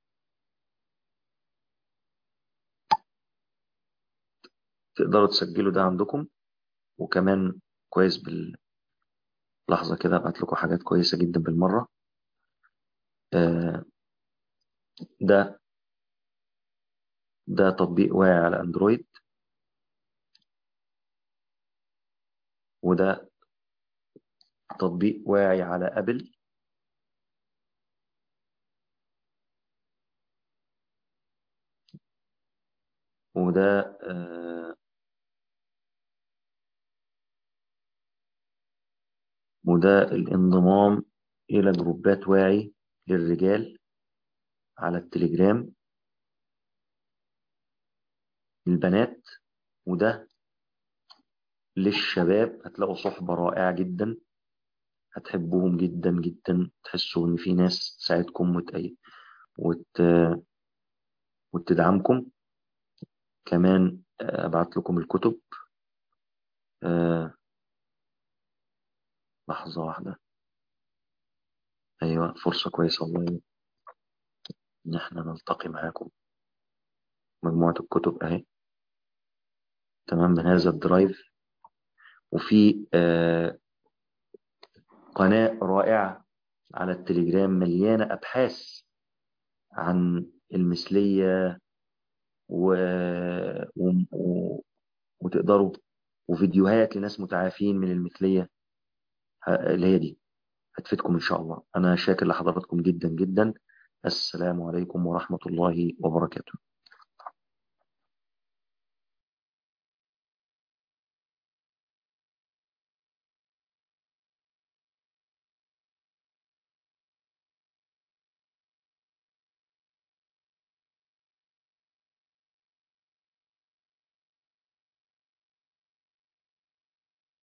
تقدروا تسجلوا ده عندكم وكمان كويس باللحظة كده ابعت لكم حاجات كويسة جدا بالمرة آه، ده ده تطبيق واعي على اندرويد وده تطبيق واعي على ابل وده آه، وده الانضمام إلى جروبات واعي للرجال على التليجرام البنات وده للشباب هتلاقوا صحبة رائعة جدا هتحبوهم جدا جدا تحسوا ان في ناس تساعدكم وت... وت... وتدعمكم كمان ابعت لكم الكتب أه... لحظة واحدة ايوه فرصة كويسة والله ان احنا نلتقي معاكم مجموعة الكتب اهي تمام من هذا الدرايف وفي أه... قناة رائعة على التليجرام مليانة أبحاث عن المثلية و... و... و... وتقدروا وفيديوهات لناس متعافين من المثلية اللي هي دي هتفيدكم إن شاء الله أنا شاكر لحضراتكم جدا جدا السلام عليكم ورحمة الله وبركاته